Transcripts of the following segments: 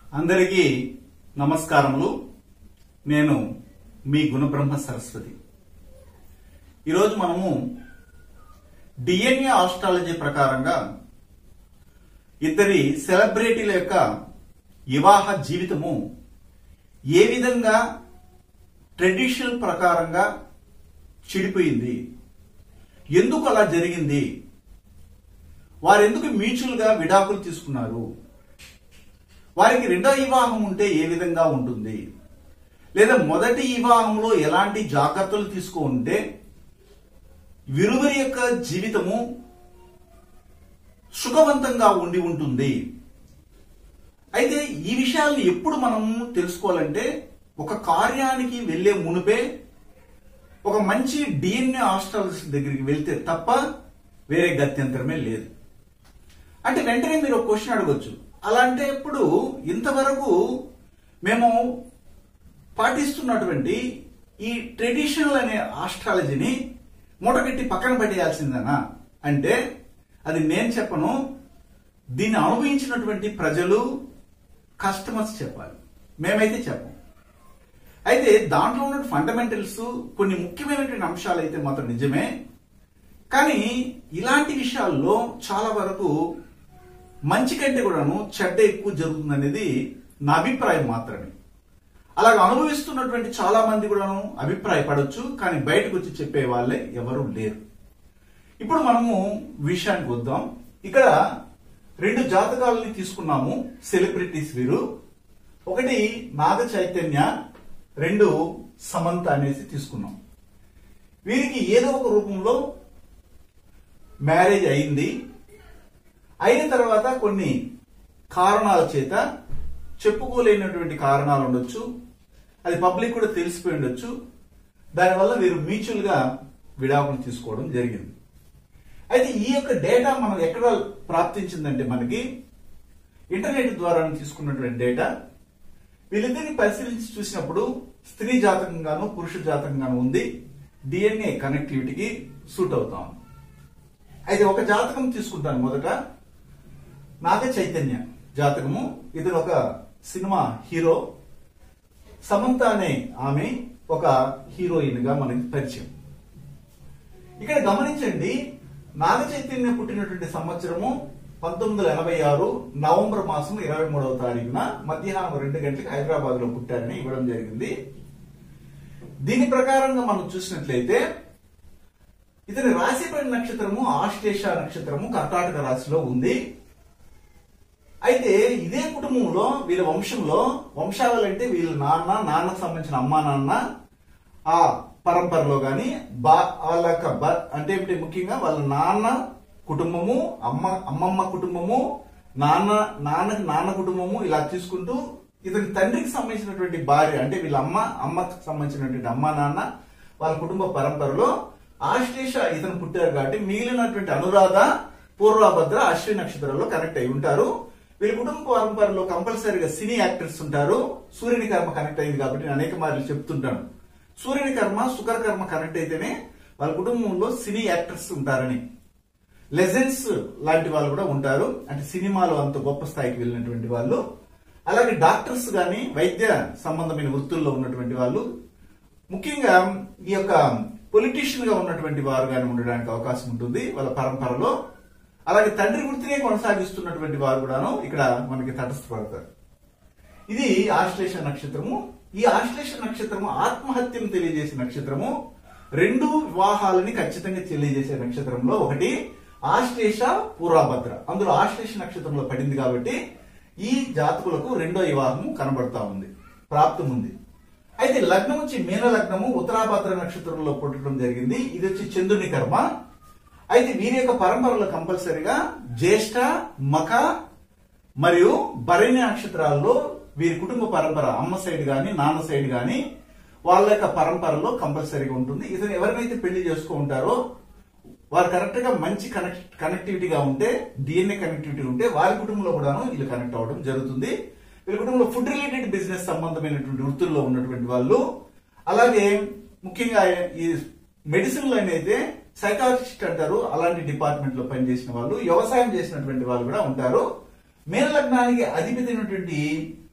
అందరికీ నమస్కారములు నేను మీ గుణబ్రహ్మ సరస్వతి ఈరోజు మనము డిఎన్ఏ ఆస్ట్రాలజీ ప్రకారంగా ఇద్దరి సెలబ్రిటీల యొక్క వివాహ జీవితము ఏ విధంగా ట్రెడిషనల్ ప్రకారంగా చెడిపోయింది ఎందుకు అలా జరిగింది వారెందుకు మ్యూచువల్ గా విడాకులు తీసుకున్నారు వారికి రెండో వివాహం ఉంటే ఏ విధంగా ఉంటుంది లేదా మొదటి వివాహంలో ఎలాంటి జాగ్రత్తలు తీసుకుంటే విరువురి యొక్క జీవితము సుఖవంతంగా ఉండి ఉంటుంది అయితే ఈ విషయాలను ఎప్పుడు మనం తెలుసుకోవాలంటే ఒక కార్యానికి వెళ్లే మునుపే ఒక మంచి డిఎన్ఏ ఆస్ట్రాలజిస్ట్ దగ్గరికి వెళ్తే తప్ప వేరే గత్యంతరమే లేదు అంటే వెంటనే మీరు ఒక క్వశ్చన్ అడగొచ్చు అలా అంటే ఇప్పుడు ఇంతవరకు మేము పాటిస్తున్నటువంటి ఈ ట్రెడిషనల్ అనే ఆస్ట్రాలజీని మూటగట్టి పక్కన పెట్టేయాల్సిందేనా అంటే అది నేను చెప్పను దీన్ని అనుభవించినటువంటి ప్రజలు కస్టమర్స్ చెప్పాలి మేమైతే చెప్పం అయితే దాంట్లో ఉన్న ఫండమెంటల్స్ కొన్ని ముఖ్యమైనటువంటి అంశాలు అయితే మాత్రం నిజమే కానీ ఇలాంటి విషయాల్లో చాలా వరకు మంచి కంటే కూడాను చెడ్డ ఎక్కువ జరుగుతుంది అనేది నా అభిప్రాయం మాత్రమే అలాగ అనుభవిస్తున్నటువంటి చాలా మంది కూడాను అభిప్రాయపడొచ్చు కానీ బయటకు వచ్చి చెప్పే వాళ్ళే ఎవరు లేరు ఇప్పుడు మనము విషయానికి వద్దాం ఇక్కడ రెండు జాతకాలని తీసుకున్నాము సెలబ్రిటీస్ వీరు ఒకటి నాగ చైతన్య రెండు సమంత అనేసి తీసుకున్నాం వీరికి ఏదో ఒక రూపంలో మ్యారేజ్ అయింది అయిన తర్వాత కొన్ని కారణాల చేత చెప్పుకోలేనటువంటి కారణాలు ఉండొచ్చు అది పబ్లిక్ కూడా తెలిసిపోయి ఉండొచ్చు దానివల్ల వీరు మ్యూచువల్ గా విడాకులు తీసుకోవడం జరిగింది అయితే ఈ యొక్క డేటా మనం ఎక్కడ ప్రాప్తించిందంటే మనకి ఇంటర్నెట్ ద్వారా తీసుకున్నటువంటి డేటా వీళ్ళిద్దరిని పరిశీలించి చూసినప్పుడు స్త్రీ జాతకంగాను పురుష జాతకంగాను ఉంది డిఎన్ఏ కనెక్టివిటీకి సూట్ అవుతాం అయితే ఒక జాతకం తీసుకుంటాను మొదట నాగ చైతన్య జాతకము ఇతను ఒక సినిమా హీరో సమంత అనే ఆమె ఒక హీరోయిన్ గా మనకి పరిచయం ఇక్కడ గమనించండి నాగ చైతన్య పుట్టినటువంటి సంవత్సరము పంతొమ్మిది వందల ఎనభై ఆరు నవంబర్ మాసం ఇరవై మూడవ తారీఖున మధ్యాహ్నం రెండు గంటలకు హైదరాబాద్ లో పుట్టారని ఇవ్వడం జరిగింది దీని ప్రకారంగా మనం చూసినట్లయితే ఇతని రాశిపడి నక్షత్రము ఆశ్లేష నక్షత్రము కర్ణాటక రాశిలో ఉంది అయితే ఇదే కుటుంబంలో వీళ్ళ వంశంలో వంశావళి అంటే వీళ్ళ నాన్న నాన్నకు సంబంధించిన అమ్మా నాన్న ఆ పరంపరలో గాని బా వాళ్ళ యొక్క బ- అంటే ఏమిటి ముఖ్యంగా వాళ్ళ నాన్న కుటుంబము అమ్మ అమ్మమ్మ కుటుంబము నాన్న నాన్నకి నాన్న కుటుంబము ఇలా తీసుకుంటూ ఇతని తండ్రికి సంబంధించినటువంటి భార్య అంటే వీళ్ళ అమ్మ అమ్మకు సంబంధించినటువంటి అమ్మ నాన్న వాళ్ళ కుటుంబ పరంపరలో ఆశ్లేష ఇతను పుట్టారు కాబట్టి మిగిలినటువంటి అనురాధ పూర్వభద్ర అశ్విని నక్షత్రాల్లో కనెక్ట్ అయి ఉంటారు వీళ్ళ కుటుంబ పరంపరలో కంపల్సరీగా సినీ యాక్టర్స్ ఉంటారు సూర్యుని కర్మ కనెక్ట్ అయింది కాబట్టి నేను అనేక మార్లు చెప్తుంటాను సూర్యుని కర్మ శుక్ర కర్మ కనెక్ట్ అయితేనే వాళ్ళ కుటుంబంలో సినీ యాక్టర్స్ ఉంటారని లెజెండ్స్ లాంటి వాళ్ళు కూడా ఉంటారు అంటే సినిమాలో అంత గొప్ప స్థాయికి వెళ్ళినటువంటి వాళ్ళు అలాగే డాక్టర్స్ గాని వైద్య సంబంధమైన వృత్తుల్లో ఉన్నటువంటి వాళ్ళు ముఖ్యంగా ఈ యొక్క పొలిటీషియన్ గా ఉన్నటువంటి వారు గాని ఉండడానికి అవకాశం ఉంటుంది వాళ్ళ పరంపరలో అలాగే తండ్రి వృత్తినే కొనసాగిస్తున్నటువంటి వారు కూడాను ఇక్కడ మనకి తటస్థపడతారు ఇది ఆశ్లేష నక్షత్రము ఈ ఆశ్లేష నక్షత్రము ఆత్మహత్యను తెలియజేసే నక్షత్రము రెండు వివాహాలని ఖచ్చితంగా తెలియజేసే నక్షత్రంలో ఒకటి ఆశ్లేష పూర్వభద్ర అందులో ఆశ్లేష నక్షత్రంలో పడింది కాబట్టి ఈ జాతకులకు రెండో వివాహం కనబడతా ఉంది ప్రాప్తం ఉంది అయితే లగ్నం వచ్చి మీన లగ్నము ఉత్తరాభద్ర నక్షత్రంలో పుట్టడం జరిగింది ఇది వచ్చి చంద్రుని కర్మ అయితే వీరి యొక్క పరంపరలో కంపల్సరిగా జ్యేష్ఠ మఖ మరియు భరణి నక్షత్రాల్లో వీరి కుటుంబ పరంపర అమ్మ సైడ్ గాని నాన్న సైడ్ గాని వాళ్ళ యొక్క పరంపరలో కంపల్సరీగా ఉంటుంది ఇతను ఎవరినైతే పెళ్లి చేసుకో ఉంటారో వారు కరెక్ట్ గా మంచి కనెక్ట్ కనెక్టివిటీగా ఉంటే డిఎన్ఏ కనెక్టివిటీ ఉంటే వారి కుటుంబంలో కూడాను వీళ్ళు కనెక్ట్ అవ్వడం జరుగుతుంది వీళ్ళ కుటుంబంలో ఫుడ్ రిలేటెడ్ బిజినెస్ సంబంధమైనటువంటి వృత్తుల్లో ఉన్నటువంటి వాళ్ళు అలాగే ముఖ్యంగా ఈ మెడిసిన్ లో అయితే సైకాలజిస్ట్ అంటారు అలాంటి డిపార్ట్మెంట్ లో పనిచేసిన వాళ్ళు వ్యవసాయం చేసినటువంటి వాళ్ళు కూడా ఉంటారు మేన లగ్నానికి అధిపతి అయినటువంటి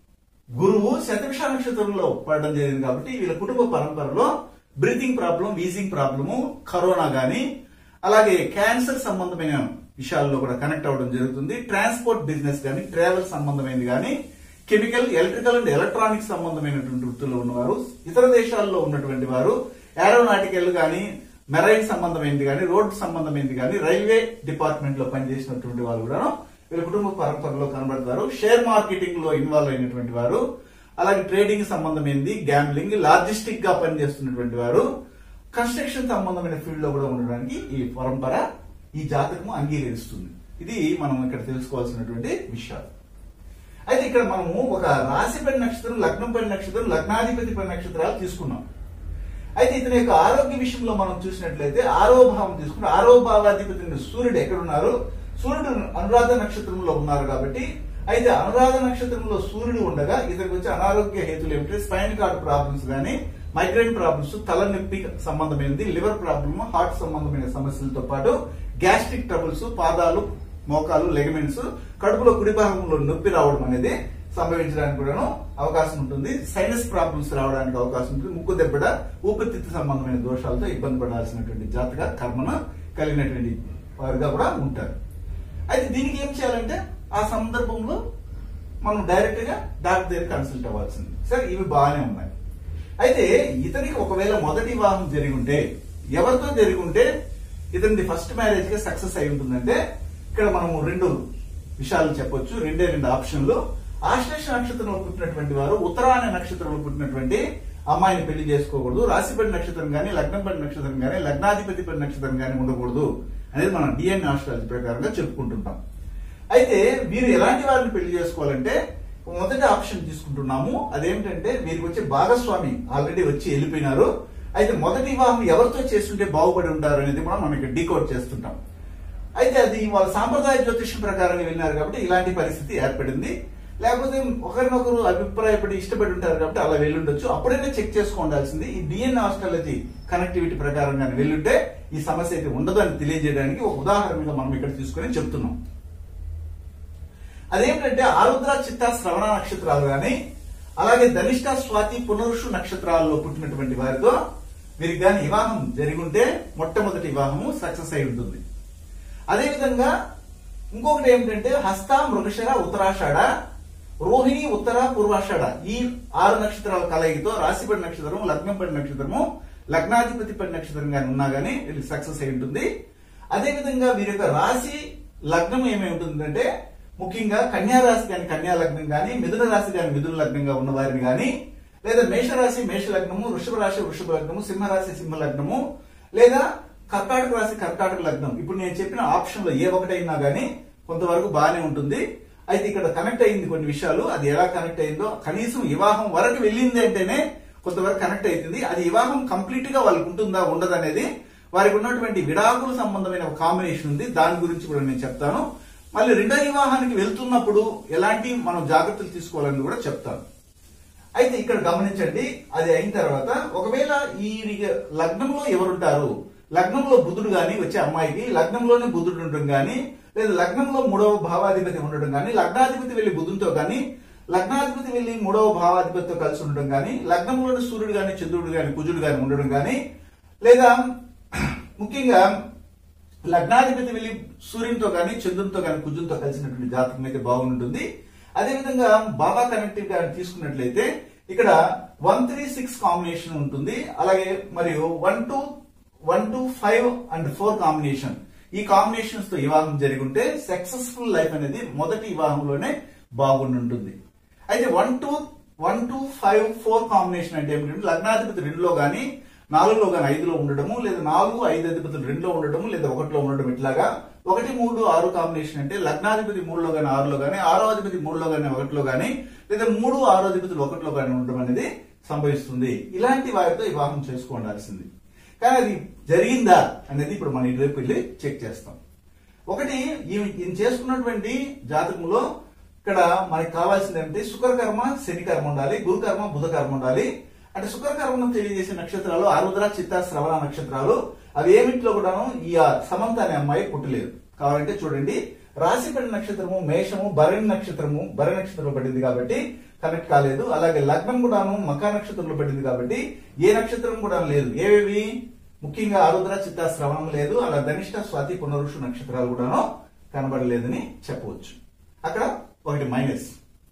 గురువు శతభిష నక్షత్రంలో పడడం జరిగింది కాబట్టి వీళ్ళ కుటుంబ పరంపరలో breathing problem wheezing problem corona గాని అలాగే క్యాన్సర్ సంబంధమైన విషయాల్లో కూడా కనెక్ట్ అవ్వడం జరుగుతుంది ట్రాన్స్పోర్ట్ బిజినెస్ గాని ట్రావెల్ సంబంధమైనది గాని కెమికల్ ఎలక్ట్రికల్ అండ్ ఎలక్ట్రానిక్స్ సంబంధమైనటువంటి వృత్తుల్లో ఉన్నవారు ఇతర దేశాల్లో ఉన్నటువంటి వారు ఏరోనాటికల్ గాని మెరైన్ సంబంధమైనది గాని రోడ్ సంబంధమైనది గాని రైల్వే డిపార్ట్మెంట్ లో పనిచేసినటువంటి వాళ్ళు కూడా వీళ్ళ కుటుంబ పరంపరలో కనబడతారు షేర్ మార్కెటింగ్ లో ఇన్వాల్వ్ అయినటువంటి వారు అలాగే ట్రేడింగ్ సంబంధమైనది గ్యాంబ్లింగ్ లాజిస్టిక్ గా పనిచేస్తున్నటువంటి వారు కన్స్ట్రక్షన్ సంబంధమైన ఫీల్డ్ లో కూడా ఉండడానికి ఈ పరంపర ఈ జాతకము అంగీకరిస్తుంది ఇది మనం ఇక్కడ తెలుసుకోవాల్సినటువంటి విషయాలు అయితే ఇక్కడ మనము ఒక రాశి పడి నక్షత్రం లగ్నం పడి నక్షత్రం లగ్నాధిపతి పడి నక్షత్రాలు తీసుకున్నాం అయితే ఇతని యొక్క ఆరోగ్య విషయంలో మనం చూసినట్లయితే ఆరో భావం తీసుకుంటే ఆరో భావాధిపతి సూర్యుడు ఎక్కడ ఉన్నారు సూర్యుడు అనురాధ నక్షత్రంలో ఉన్నారు కాబట్టి అయితే అనురాధ నక్షత్రంలో సూర్యుడు ఉండగా ఇతనికి వచ్చే అనారోగ్య హేతులు ఏమిటి స్పైన్ కార్డ్ ప్రాబ్లమ్స్ గానీ మైగ్రైన్ ప్రాబ్లమ్స్ తలనొప్పి సంబంధమైనది లివర్ ప్రాబ్లమ్ హార్ట్ సంబంధమైన సమస్యలతో పాటు గ్యాస్ట్రిక్ ట్రబుల్స్ పాదాలు మోకాలు లెగమెంట్స్ కడుపులో కుడి భాగంలో నొప్పి రావడం అనేది సంభవించడానికి కూడాను అవకాశం ఉంటుంది సైనస్ ప్రాబ్లమ్స్ రావడానికి అవకాశం ఉంటుంది ముక్కు దెబ్బడ ఊపిరితిత్తు సంబంధమైన దోషాలతో ఇబ్బంది పడాల్సినటువంటి జాతక కర్మను కలిగినటువంటి వారుగా కూడా ఉంటారు అయితే దీనికి ఏం చేయాలంటే ఆ సందర్భంలో మనం డైరెక్ట్ గా డాక్టర్ దగ్గర కన్సల్ట్ అవ్వాల్సింది సరే ఇవి బాగానే ఉన్నాయి అయితే ఇతనికి ఒకవేళ మొదటి వివాహం జరిగి ఉంటే ఎవరితో జరిగి ఉంటే ఇతనిది ఫస్ట్ మ్యారేజ్ గా సక్సెస్ అయి ఉంటుందంటే ఇక్కడ మనము రెండు విషయాలు చెప్పొచ్చు రెండే రెండు ఆప్షన్లు ఆశ్లేష నక్షత్రంలో పుట్టినటువంటి వారు ఉత్తరాయణ నక్షత్రంలో పుట్టినటువంటి అమ్మాయిని పెళ్లి చేసుకోకూడదు రాశిపడి నక్షత్రం గాని లగ్నంపడి నక్షత్రం గాని లగ్నాధిపతి పడి నక్షత్రం గాని ఉండకూడదు అనేది మనం డిఎన్ఏ ఆస్ట్రాలజీ ప్రకారంగా చెప్పుకుంటుంటాం అయితే వీరు ఎలాంటి వారిని పెళ్లి చేసుకోవాలంటే మొదటి ఆప్షన్ తీసుకుంటున్నాము అదేమిటంటే వీరికి వచ్చే భాగస్వామి ఆల్రెడీ వచ్చి వెళ్ళిపోయినారు అయితే మొదటి వివాహం ఎవరితో చేస్తుంటే బాగుపడి ఉంటారు అనేది కూడా మనం ఇక్కడ డీకోడ్ చేస్తుంటాం అయితే అది వాళ్ళ సాంప్రదాయ జ్యోతిష్యం ప్రకారం వెళ్ళినారు కాబట్టి ఇలాంటి పరిస్థితి ఏర్పడింది లేకపోతే ఒకరినొకరు అభిప్రాయపడి ఇష్టపడి ఉంటారు కాబట్టి అలా వెళ్ళుండొచ్చు అప్పుడైనా చెక్ చేసుకోవాల్సింది ఈ డిఎన్ఏ ఆస్ట్రాలజీ కనెక్టివిటీ ప్రకారంగా వెళ్ళుంటే ఈ సమస్య అయితే ఉండదు అని తెలియజేయడానికి ఒక ఉదాహరణగా మనం ఇక్కడ తీసుకొని చెప్తున్నాం అదేమిటంటే ఆరుద్ర చిత్త శ్రవణ నక్షత్రాలు గాని అలాగే ధనిష్ట స్వాతి పునరుషు నక్షత్రాల్లో పుట్టినటువంటి వారితో వీరికి గాని వివాహం జరిగి ఉంటే మొట్టమొదటి వివాహము సక్సెస్ అయి ఉంటుంది అదేవిధంగా ఇంకొకటి ఏమిటంటే హస్త మృగశర ఉత్తరాషాఢ రోహిణి ఉత్తర పూర్వాషాఢ ఈ ఆరు నక్షత్రాల కలయికతో రాశిపడి నక్షత్రము లగ్నంపడి నక్షత్రము లగ్నాధిపతి పడి నక్షత్రం గాని ఉన్నా గానీ వీళ్ళకి సక్సెస్ అయి ఉంటుంది అదేవిధంగా వీరి యొక్క రాశి లగ్నం ఏమై ఉంటుందంటే ముఖ్యంగా కన్యా రాశి కానీ కన్యా లగ్నం కానీ మిథున రాశి కానీ మిథున లగ్నంగా ఉన్న వారిని కానీ లేదా మేషరాశి మేష లగ్నము వృషభ రాశి వృషభ లగ్నము సింహరాశి సింహ లగ్నము లేదా కర్కాటక రాశి కర్కాటక లగ్నం ఇప్పుడు నేను చెప్పిన ఆప్షన్ లో ఏ ఒకటైనా గానీ కొంతవరకు బాగానే ఉంటుంది అయితే ఇక్కడ కనెక్ట్ అయింది కొన్ని విషయాలు అది ఎలా కనెక్ట్ అయిందో కనీసం వివాహం వరకు వెళ్ళింది అంటేనే కొంతవరకు కనెక్ట్ అవుతుంది అది వివాహం కంప్లీట్ గా వాళ్ళకి ఉంటుందా ఉండదు అనేది వారికి ఉన్నటువంటి విడాకుల సంబంధమైన ఒక కాంబినేషన్ ఉంది దాని గురించి కూడా నేను చెప్తాను మళ్ళీ రెండో వివాహానికి వెళ్తున్నప్పుడు ఎలాంటి మనం జాగ్రత్తలు తీసుకోవాలని కూడా చెప్తాను అయితే ఇక్కడ గమనించండి అది అయిన తర్వాత ఒకవేళ ఈ లగ్నంలో ఎవరుంటారు లగ్నంలో బుధుడు గాని వచ్చే అమ్మాయికి లగ్నంలోనే బుధుడు ఉండడం గాని లేదా లగ్నంలో మూడవ భావాధిపతి ఉండడం గాని లగ్నాధిపతి వెళ్లి బుధుడితో గాని లగ్నాధిపతి వెళ్లి మూడవ భావాధిపతితో కలిసి ఉండడం గాని లగ్నంలోని సూర్యుడు గాని చంద్రుడు గాని కుజుడు గాని ఉండడం గాని లేదా ముఖ్యంగా లగ్నాధిపతి వెళ్లి సూర్యునితో గాని చంద్రునితో గాని కుజునితో కలిసినటువంటి జాతకం అయితే బాగుంటుంది అదేవిధంగా బాబా కనెక్టివ్ గా తీసుకున్నట్లయితే ఇక్కడ వన్ త్రీ సిక్స్ కాంబినేషన్ ఉంటుంది అలాగే మరియు one two one two five and four combination ఈ కాంబినేషన్స్ తో వివాహం జరిగి ఉంటే సక్సెస్ఫుల్ లైఫ్ అనేది మొదటి వివాహంలోనే బాగుండి ఉంటుంది అయితే one two one two five four combination అంటే ఏమిటంటే లగ్నాధిపతి రెండులో గాని నాలుగులో గాని ఐదులో ఉండడము లేదా నాలుగు ఐదు అధిపతులు రెండులో ఉండడము లేదా ఒకటిలో ఉండడం ఇట్లాగా ఒకటి మూడు ఆరు కాంబినేషన్ అంటే లగ్నాధిపతి మూడులో గాని ఆరులో గాని ఆరో అధిపతి మూడులో గాని ఒకటిలో గాని లేదా మూడు ఆరో అధిపతులు ఒకటిలో గాని ఉండడం అనేది సంభవిస్తుంది ఇలాంటి వారితో వివాహం చేసుకోవాల్సింది కానీ అది జరిగిందా అనేది ఇప్పుడు మన ఇటువైపు వెళ్ళి చెక్ చేస్తాం ఒకటి ఈ- ఈయన చేసుకున్నటువంటి జాతకంలో ఇక్కడ మనకి కావాల్సింది ఏంటంటే శుక్రకర్మ శని కర్మ ఉండాలి గురుకర్మ బుధ కర్మ ఉండాలి అంటే శుక్రకర్మను తెలియజేసే నక్షత్రాలు ఆరుద్ర చిత్త శ్రవణ నక్షత్రాలు అవి ఏమిట్లో కూడాను ఈ ఆ సమంత అనే అమ్మాయి పుట్టలేదు కావాలంటే చూడండి రాశిపడి నక్షత్రము మేషము భరణి నక్షత్రము భరణి నక్షత్రంలో పడింది కాబట్టి కనెక్ట్ కాలేదు అలాగే లగ్నం కూడాను మకా నక్షత్రంలో పడింది కాబట్టి ఏ నక్షత్రం కూడా లేదు ఏవేవి ముఖ్యంగా ఆరుద్ర చిత్త శ్రవణం లేదు అలా ధనిష్ట స్వాతి పునరుషు నక్షత్రాలు కూడాను కనబడలేదని చెప్పవచ్చు అక్కడ ఒకటి మైనస్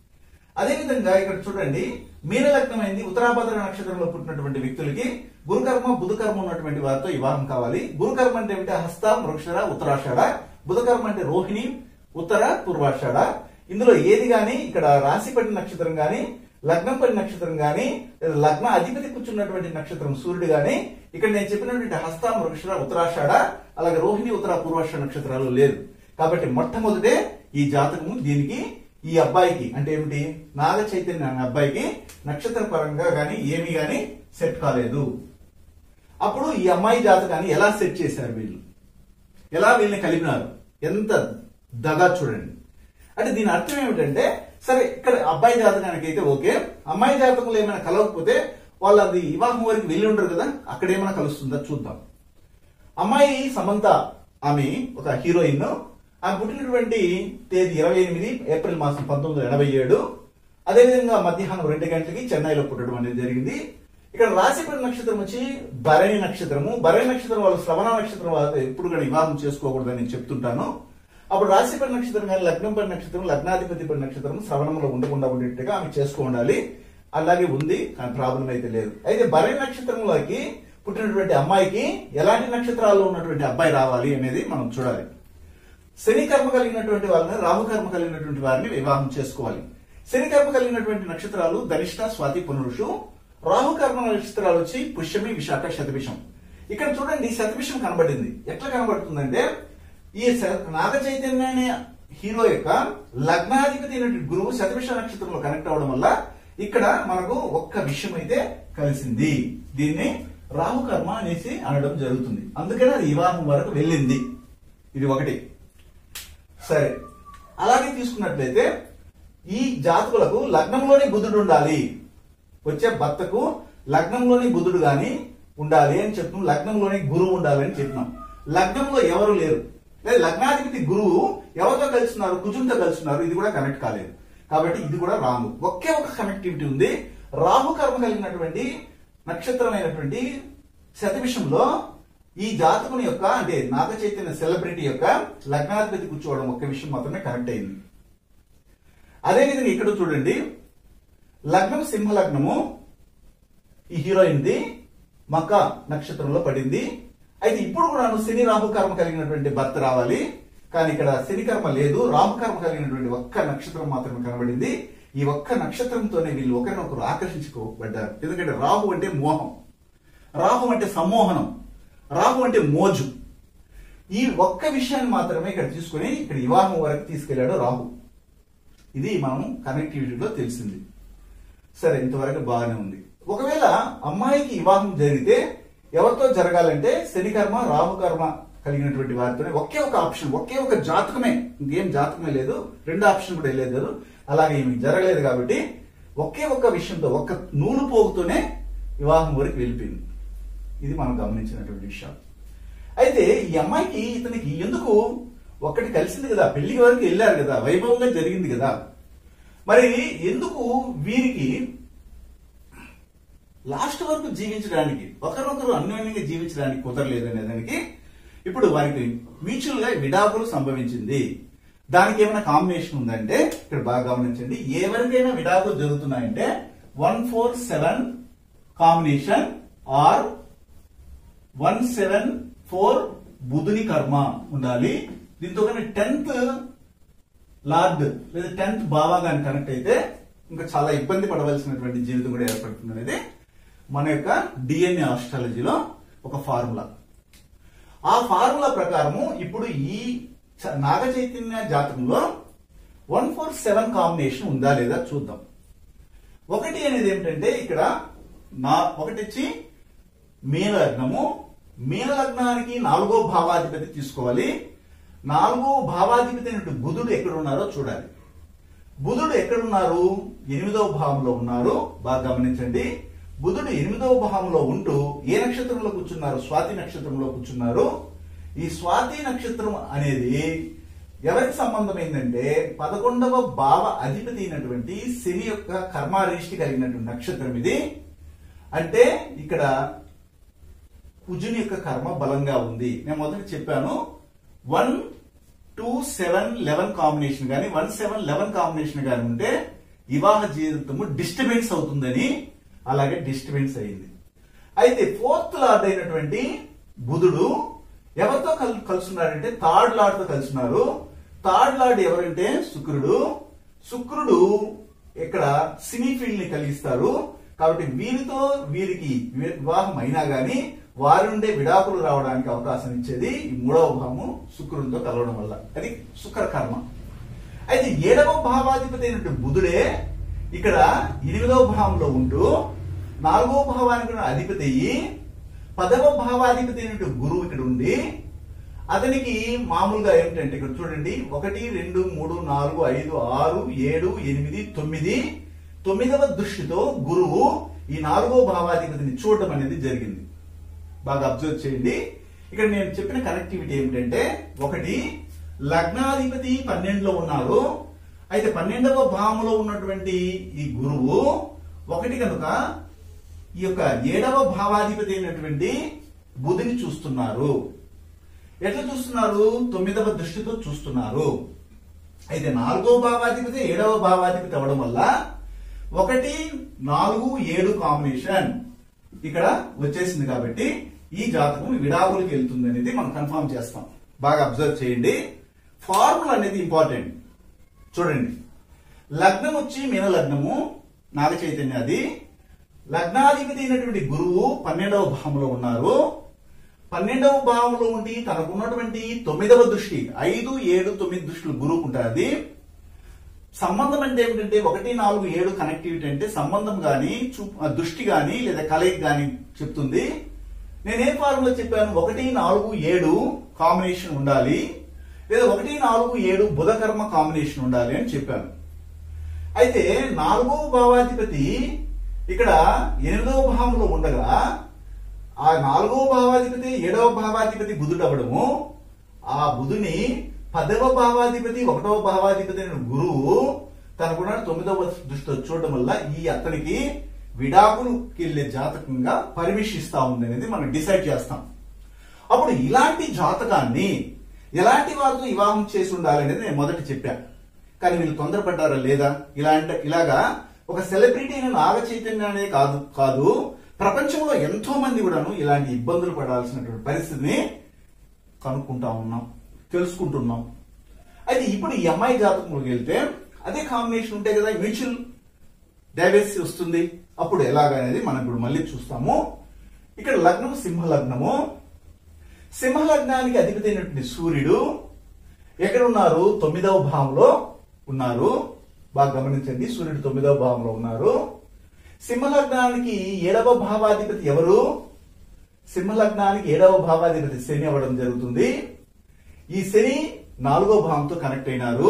అదేవిధంగా ఇక్కడ చూడండి మీన లగ్నమైంది ఉత్తరాభద్ర నక్షత్రంలో పుట్టినటువంటి వ్యక్తులకి గురుకర్మ బుధకర్మ ఉన్నటువంటి వారితో వివాహం కావాలి గురుకర్మ అంటే ఏమిటి హస్త మృక్షర ఉత్తరాషాఢ బుధకర్మ అంటే రోహిణి ఉత్తర పూర్వాషాఢ ఇందులో ఏది గాని ఇక్కడ రాశిపడి నక్షత్రం గాని లగ్నం పడి నక్షత్రం గాని లేదా లగ్న అధిపతి కూర్చున్నటువంటి నక్షత్రం సూర్యుడు గాని ఇక్కడ నేను చెప్పినటువంటి హస్త మృక్షర ఉత్తరాషాఢ అలాగే రోహిణి ఉత్తర పూర్వాషాఢ నక్షత్రాలు లేదు కాబట్టి మొట్టమొదటే ఈ జాతకము దీనికి ఈ అబ్బాయికి అంటే ఏమిటి నాగ చైతన్య అనే అబ్బాయికి నక్షత్ర పరంగా గాని ఏమి గాని సెట్ కాలేదు అప్పుడు ఈ అమ్మాయి జాతకాన్ని ఎలా సెట్ చేశారు వీళ్ళు ఎలా వీళ్ళని కలిపినారు ఎంత దగా చూడండి అంటే దీని అర్థం ఏమిటంటే సరే ఇక్కడ అబ్బాయి జాతకానికి అయితే ఓకే అమ్మాయి జాతకంలో ఏమైనా కలవకపోతే వాళ్ళు అది వివాహం వరకు వెళ్ళి ఉంటారు కదా అక్కడ ఏమైనా కలుస్తుందా చూద్దాం అమ్మాయి సమంత ఆమె ఒక హీరోయిన్ ఆమె పుట్టినటువంటి తేదీ ఇరవై ఎనిమిది ఏప్రిల్ మాసం పంతొమ్మిది వందల ఎనభై ఏడు అదేవిధంగా మధ్యాహ్నం రెండు గంటలకి చెన్నైలో పుట్టడం అనేది జరిగింది ఇక్కడ రాశిపడి నక్షత్రం వచ్చి భరణి నక్షత్రము భరణి నక్షత్రం వాళ్ళు శ్రవణ నక్షత్రం వాళ్ళు ఎప్పుడు కూడా వివాహం చేసుకోకూడదని నేను చెప్తుంటాను అప్పుడు రాశిపడి నక్షత్రం కానీ లగ్నం పడి నక్షత్రం లగ్నాధిపతి పడి నక్షత్రం శ్రవణంలో ఉండకుండా ఉండేట్టుగా ఆమె చేసుకో ఉండాలి అలాగే ఉంది కానీ ప్రాబ్లం అయితే లేదు అయితే భరణి నక్షత్రంలోకి పుట్టినటువంటి అమ్మాయికి ఎలాంటి నక్షత్రాల్లో ఉన్నటువంటి అబ్బాయి రావాలి అనేది మనం చూడాలి శని కర్మ కలిగినటువంటి వాళ్ళని రాహు కర్మ కలిగినటువంటి వారిని వివాహం చేసుకోవాలి శని కర్మ కలిగినటువంటి నక్షత్రాలు ధనిష్ట స్వాతి పునరుషు రాహు కర్మ నక్షత్రాలు వచ్చి పుష్యమి విశాఖ శతభిషం ఇక్కడ చూడండి శతభిషం కనబడింది ఎట్లా కనబడుతుందంటే ఈ శ- నాగ చైతన్య అనే హీరో యొక్క లగ్నాధిపతి అయినటువంటి గురువు శతభిష నక్షత్రంలో కనెక్ట్ అవడం వల్ల ఇక్కడ మనకు ఒక్క విషయం అయితే కలిసింది దీన్ని రాహు కర్మ అనేసి అనడం జరుగుతుంది అందుకనే అది వివాహం వరకు వెళ్ళింది ఇది ఒకటి సరే అలాగే తీసుకున్నట్లయితే ఈ జాతకులకు లగ్నంలోనే బుధుడు ఉండాలి వచ్చే భర్తకు లగ్నంలోని బుధుడు గాని ఉండాలి అని చెప్తున్నాం లగ్నంలోని గురువు ఉండాలి అని చెప్పినాం లగ్నంలో ఎవరు లేరు లేదా లగ్నాధిపతి గురువు ఎవరితో కలుస్తున్నారు కుజుంతో కలుస్తున్నారు ఇది కూడా కనెక్ట్ కాలేదు కాబట్టి ఇది కూడా రాంగ్ ఒకే ఒక కనెక్టివిటీ ఉంది రాహు కర్మ కలిగినటువంటి నక్షత్రమైనటువంటి శతవిషంలో ఈ జాతకుని యొక్క అంటే నాగ చైతన్య సెలబ్రిటీ యొక్క లగ్నాధిపతి కూర్చోవడం ఒక్క విషయం మాత్రమే కనెక్ట్ అయింది అదేవిధంగా ఇక్కడ చూడండి లగ్నం సింహ లగ్నము ఈ హీరోయిన్ది మక నక్షత్రంలో పడింది అయితే ఇప్పుడు కూడా శని రాహు కర్మ కలిగినటువంటి భర్త రావాలి కానీ ఇక్కడ శని కర్మ లేదు రాహు కర్మ కలిగినటువంటి ఒక్క నక్షత్రం మాత్రమే కనబడింది ఈ ఒక్క నక్షత్రంతోనే వీళ్ళు ఒకరినొకరు ఆకర్షించుకోబడ్డారు ఎందుకంటే రాహు అంటే మోహం రాహు అంటే సమ్మోహనం రాహు అంటే మోజు ఈ ఒక్క విషయాన్ని మాత్రమే ఇక్కడ తీసుకుని ఇక్కడ వివాహం వరకు తీసుకెళ్లాడు రాహు ఇది మనం కనెక్టివిటీలో తెలిసింది సరే ఇంతవరకు బాగానే ఉంది ఒకవేళ అమ్మాయికి వివాహం జరిగితే ఎవరితో జరగాలంటే శనికర్మ రాహుకర్మ కలిగినటువంటి వారితోనే ఒకే ఒక ఆప్షన్ ఒకే ఒక జాతకమే ఇంకేం జాతకమే లేదు రెండు ఆప్షన్ కూడా లేదు అలాగే ఏమి జరగలేదు కాబట్టి ఒకే ఒక్క విషయంతో ఒక్క నూలు పోగుతోనే వివాహం వరకు వెళ్ళిపోయింది ఇది మనం గమనించినటువంటి విషయం అయితే ఈ అమ్మాయికి ఇతనికి ఎందుకు ఒక్కటి కలిసింది కదా పెళ్లి వరకు వెళ్ళారు కదా వైభవంగా జరిగింది కదా మరి ఎందుకు వీరికి లాస్ట్ వరకు జీవించడానికి ఒకరొకరు అన్యోన్యంగా జీవించడానికి కుదరలేదు అనే దానికి ఇప్పుడు వారికి మ్యూచువల్ గా విడాకులు సంభవించింది దానికి ఏమైనా కాంబినేషన్ ఉందంటే ఇక్కడ బాగా గమనించండి ఎవరికైనా విడాకులు జరుగుతున్నాయంటే one four seven combination or one seven four బుధుని కర్మ ఉండాలి దీంతో కానీ టెన్త్ లార్డ్ లేదా టెన్త్ బావా కానీ కనెక్ట్ అయితే ఇంకా చాలా ఇబ్బంది పడవలసినటువంటి జీవితం కూడా ఏర్పడుతుంది అనేది మన యొక్క డిఎన్ఏ ఆస్ట్రాలజీలో ఒక ఫార్ములా ఆ ఫార్ములా ప్రకారము ఇప్పుడు ఈ చ- నాగ చైతన్య జాతకంలో వన్ ఫోర్ సెవెన్ కాంబినేషన్ ఉందా లేదా చూద్దాం ఒకటి అనేది ఏమిటంటే ఇక్కడ నా ఒకటి వచ్చి మీన లగ్నము మీన లగ్నానికి నాలుగో భావాధిపతి తీసుకోవాలి నాలుగో భావాధిపతి అయినటువంటి బుధుడు ఎక్కడ ఉన్నారో చూడాలి బుధుడు ఎక్కడున్నారు ఎనిమిదవ భావంలో ఉన్నారు బాగా గమనించండి బుధుడు ఎనిమిదవ భావంలో ఉంటూ ఏ నక్షత్రంలో కూర్చున్నారు స్వాతి నక్షత్రంలో కూర్చున్నారు ఈ స్వాతి నక్షత్రం అనేది ఎవరికి సంబంధం ఏంటంటే పదకొండవ భావ అధిపతి అయినటువంటి శని యొక్క కర్మారిష్టి కలిగినటువంటి నక్షత్రం ఇది అంటే ఇక్కడ కుజుని యొక్క కర్మ బలంగా ఉంది నేను మొదట చెప్పాను one two seven eleven combination కానీ వన్ సెవెన్ లెవెన్ కాంబినేషన్ కానీ ఉంటే వివాహ జీవితము డిస్టర్బెన్స్ అవుతుందని అలాగే డిస్టర్బెన్స్ అయింది అయితే ఫోర్త్ లార్డ్ అయినటువంటి బుధుడు ఎవరితో కల్ కలుసున్నాడంటే థర్డ్ లార్డ్ తో కలుసున్నారు థర్డ్ లార్డ్ ఎవరంటే శుక్రుడు శుక్రుడు ఇక్కడ సినీ ఫీల్డ్ ని కలిగిస్తారు కాబట్టి వీరితో వీరికి వివాహం అయినా గాని వారి నుండే విడాకులు రావడానికి అవకాశం ఇచ్చేది ఈ మూడవ భావము శుక్రునితో కలవడం వల్ల అది శుక్ర కర్మ అయితే ఏడవ భావాధిపతి అయినటువంటి బుధుడే ఇక్కడ ఎనిమిదవ భావంలో ఉంటూ నాలుగవ భావానికి ఉన్న అధిపతి అయ్యి పదవ భావాధిపతి అయినటువంటి గురువు ఇక్కడ ఉండి అతనికి మామూలుగా ఏమిటంటే ఇక్కడ చూడండి ఒకటి రెండు మూడు నాలుగు ఐదు ఆరు ఏడు ఎనిమిది తొమ్మిది తొమ్మిదవ దృష్టితో గురువు ఈ నాలుగో భావాధిపతిని చూడటం అనేది జరిగింది బాగా అబ్జర్వ్ చేయండి ఇక్కడ నేను చెప్పిన కనెక్టివిటీ ఏమిటంటే ఒకటి లగ్నాధిపతి పన్నెండులో ఉన్నారు అయితే పన్నెండవ భావంలో ఉన్నటువంటి ఈ గురువు ఒకటి కనుక ఈ యొక్క ఏడవ భావాధిపతి అయినటువంటి బుధిని చూస్తున్నారు ఎట్లా చూస్తున్నారు తొమ్మిదవ దృష్టితో చూస్తున్నారు అయితే నాలుగో భావాధిపతి ఏడవ భావాధిపతి అవ్వడం వల్ల ఒకటి నాలుగు ఏడు కాంబినేషన్ ఇక్కడ వచ్చేసింది కాబట్టి ఈ జాతకం విడాకులకి వెళ్తుంది అనేది మనం కన్ఫర్మ్ చేస్తాం బాగా అబ్జర్వ్ చేయండి ఫార్ములా అనేది ఇంపార్టెంట్ చూడండి లగ్నం వచ్చి మీన లగ్నము నాగ చైతన్యాది లగ్నాధిపతి అయినటువంటి గురువు పన్నెండవ భావంలో ఉన్నారు పన్నెండవ భావంలో ఉండి తనకున్నటువంటి తొమ్మిదవ దృష్టి ఐదు ఏడు తొమ్మిది దృష్టిలు గురువుకు ఉంటుంది సంబంధం అంటే ఏమిటంటే ఒకటి నాలుగు ఏడు కనెక్టివిటీ అంటే సంబంధం గాని చూ- ఆ దృష్టి గాని లేదా కలయిక గాని చెప్తుంది నేనేం ఫార్ములా చెప్పాను ఒకటి నాలుగు ఏడు కాంబినేషన్ ఉండాలి లేదా ఒకటి నాలుగు ఏడు బుధకర్మ కాంబినేషన్ ఉండాలి అని చెప్పాను అయితే నాలుగవ భావాధిపతి ఇక్కడ ఎనిమిదవ భావంలో ఉండగా ఆ నాలుగవ భావాధిపతి ఏడవ భావాధిపతి బుధుడు అవ్వడము ఆ బుధుని పదవ భావాధిపతి ఒకటవ భావాధిపతి అయిన గురువు తనకున్న తొమ్మిదవ దృష్టితో చూడడం వల్ల ఈ అతనికి విడాకులుకి వెళ్లే జాతకంగా పరిమిషిస్తా ఉంది అనేది మనం డిసైడ్ చేస్తాం అప్పుడు ఇలాంటి జాతకాన్ని ఎలాంటి వారితో వివాహం చేసి ఉండాలి అనేది నేను మొదట చెప్పాను కానీ వీళ్ళు తొందరపడ్డారా లేదా ఇలాంటి ఇలాగా ఒక సెలబ్రిటీ అయిన నాగ చైతన్యనే కాదు కాదు ప్రపంచంలో ఎంతో మంది కూడాను ఇలాంటి ఇబ్బందులు పడాల్సినటువంటి పరిస్థితిని కనుక్కుంటా ఉన్నాం తెలుసుకుంటున్నాం అయితే ఇప్పుడు ఈ అమ్మాయి జాతకంలోకి వెళ్తే అదే కాంబినేషన్ ఉంటే కదా మ్యూచువల్ డైవర్సీ వస్తుంది అప్పుడు ఎలాగ అనేది మనం ఇప్పుడు మళ్ళీ చూస్తాము ఇక్కడ లగ్నం సింహ లగ్నము సింహ లగ్నానికి అధిపతి అయినటువంటి సూర్యుడు ఎక్కడ ఉన్నారు తొమ్మిదవ భావంలో ఉన్నారు బాగా గమనించండి సూర్యుడు తొమ్మిదవ భావంలో ఉన్నారు సింహ లగ్నానికి ఏడవ భావాధిపతి ఎవరు సింహ లగ్నానికి ఏడవ భావాధిపతి శని అవ్వడం జరుగుతుంది ఈ శని నాలుగో భావంతో కనెక్ట్ అయినారు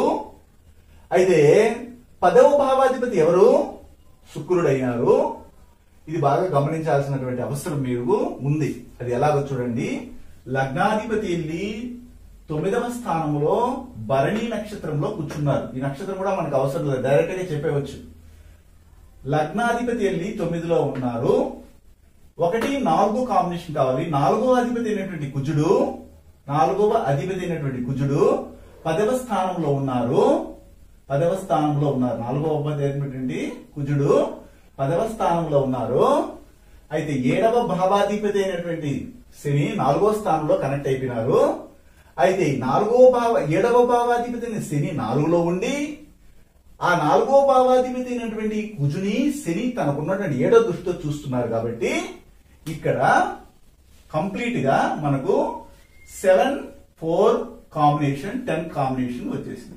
అయితే పదవ భావాధిపతి ఎవరు శుక్రుడు అయినారు ఇది బాగా గమనించాల్సినటువంటి అవసరం మీరు ఉంది అది ఎలాగో చూడండి లగ్నాధిపతి వెళ్ళి తొమ్మిదవ స్థానంలో భరణి నక్షత్రంలో కూర్చున్నారు ఈ నక్షత్రం కూడా మనకు అవసరం లేదు డైరెక్ట్ గా చెప్పేవచ్చు లగ్నాధిపతి వెళ్ళి తొమ్మిదిలో ఉన్నారు ఒకటి నాలుగో కాంబినేషన్ కావాలి నాలుగో అధిపతి అయినటువంటి కుజుడు నాలుగవ అధిపతి అయినటువంటి కుజుడు పదవ స్థానంలో ఉన్నారు పదవ స్థానంలో ఉన్నారు నాలుగవ అధిపతి అయినటువంటి కుజుడు పదవ స్థానంలో ఉన్నారు అయితే ఏడవ భావాధిపతి అయినటువంటి శని నాలుగో స్థానంలో కనెక్ట్ అయిపోయినారు అయితే ఈ నాలుగో భావ ఏడవ భావాధిపతి అయిన శని నాలుగులో ఉండి ఆ నాలుగో భావాధిపతి అయినటువంటి కుజుని శని తనకున్నటువంటి ఏడో దృష్టితో చూస్తున్నారు కాబట్టి ఇక్కడ కంప్లీట్ గా మనకు seven four combination ten combination వచ్చేసింది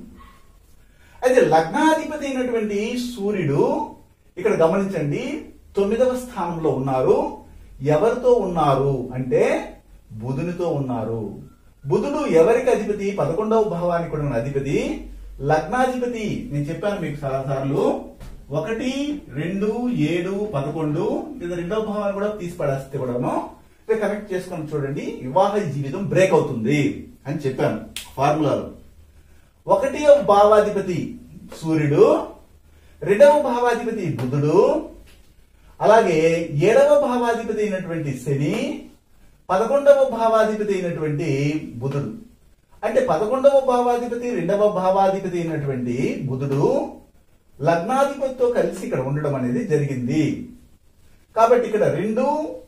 అయితే లగ్నాధిపతి అయినటువంటి సూర్యుడు ఇక్కడ గమనించండి తొమ్మిదవ స్థానంలో ఉన్నారు ఎవరితో ఉన్నారు అంటే బుధునితో ఉన్నారు బుధుడు ఎవరికి అధిపతి పదకొండవ భావానికి కూడా ఉన్న అధిపతి లగ్నాధిపతి నేను చెప్పాను మీకు చాలా సార్లు ఒకటి రెండు ఏడు పదకొండు లేదా రెండవ భావాన్ని కూడా తీసి పడేస్తే కూడాను ఇక కనెక్ట్ చేసుకొని చూడండి వివాహ జీవితం బ్రేక్ అవుతుంది అని చెప్పాను ఫార్ములాలో ఒకటవ భావాధిపతి సూర్యుడు రెండవ భావాధిపతి బుధుడు అలాగే ఏడవ భావాధిపతి అయినటువంటి శని పదకొండవ భావాధిపతి అయినటువంటి బుధుడు అంటే పదకొండవ భావాధిపతి రెండవ భావాధిపతి అయినటువంటి బుధుడు లగ్నాధిపతితో కలిసి ఇక్కడ ఉండడం అనేది జరిగింది కాబట్టి ఇక్కడ రెండు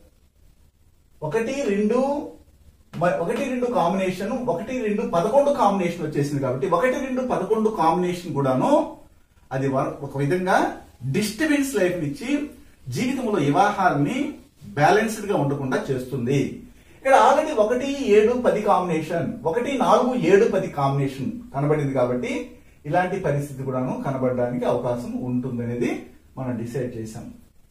ఒకటి రెండు మ- ఒకటి రెండు కాంబినేషన్ ఒకటి రెండు పదకొండు కాంబినేషన్ వచ్చేసింది కాబట్టి ఒకటి రెండు పదకొండు కాంబినేషన్ కూడాను అది వ- ఒక విధంగా డిస్టర్బెన్స్ లైఫ్ ఇచ్చి జీవితంలో వివాహాన్ని బ్యాలెన్స్డ్ గా ఉండకుండా చేస్తుంది ఇక్కడ ఆల్రెడీ ఒకటి ఏడు పది కాంబినేషన్ ఒకటి నాలుగు ఏడు పది కాంబినేషన్ కనబడింది కాబట్టి ఇలాంటి పరిస్థితి కూడాను కనబడడానికి అవకాశం ఉంటుందనేది మనం డిసైడ్ చేశాం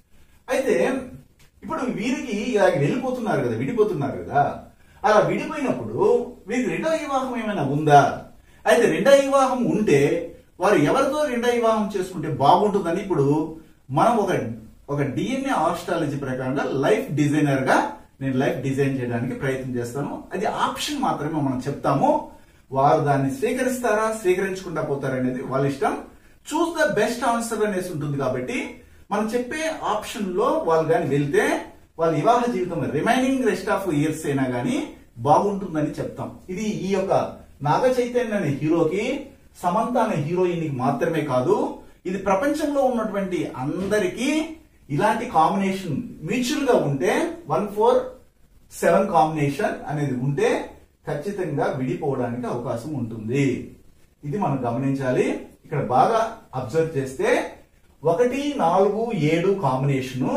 అయితే ఇప్పుడు వీరికి ఇలాగ వెళ్ళిపోతున్నారు కదా విడిపోతున్నారు కదా అలా విడిపోయినప్పుడు వీరికి రెండవ వివాహం ఏమైనా ఉందా అయితే రెండవ వివాహం ఉంటే వారు ఎవరితో రెండవ వివాహం చేసుకుంటే బాగుంటుందని ఇప్పుడు మనం ఒక ఒక డిఎన్ఏ ఆస్ట్రాలజీ ప్రకారంగా లైఫ్ డిజైనర్ గా నేను లైఫ్ డిజైన్ చేయడానికి ప్రయత్నం చేస్తాను అది ఆప్షన్ మాత్రమే మనం చెప్తాము వారు దాన్ని స్వీకరిస్తారా స్వీకరించకుండా పోతారా అనేది వాళ్ళ ఇష్టం చూస్ ద బెస్ట్ ఆన్సర్ అనేసి ఉంటుంది కాబట్టి మనం చెప్పే ఆప్షన్ లో వాళ్ళు కానీ వెళ్తే వాళ్ళ వివాహ జీవితం రిమైనింగ్ రెస్ట్ ఆఫ్ ఇయర్స్ అయినా గానీ బాగుంటుందని చెప్తాం ఇది ఈ యొక్క నాగ చైతన్య అనే హీరోకి సమంత అనే హీరోయిన్ కి మాత్రమే కాదు ఇది ప్రపంచంలో ఉన్నటువంటి అందరికీ ఇలాంటి కాంబినేషన్ మ్యూచువల్ గా ఉంటే వన్ ఫోర్ సెవెన్ కాంబినేషన్ అనేది ఉంటే ఖచ్చితంగా విడిపోవడానికి అవకాశం ఉంటుంది ఇది మనం గమనించాలి ఇక్కడ బాగా అబ్జర్వ్ చేస్తే ఒకటి నాలుగు ఏడు కాంబినేషను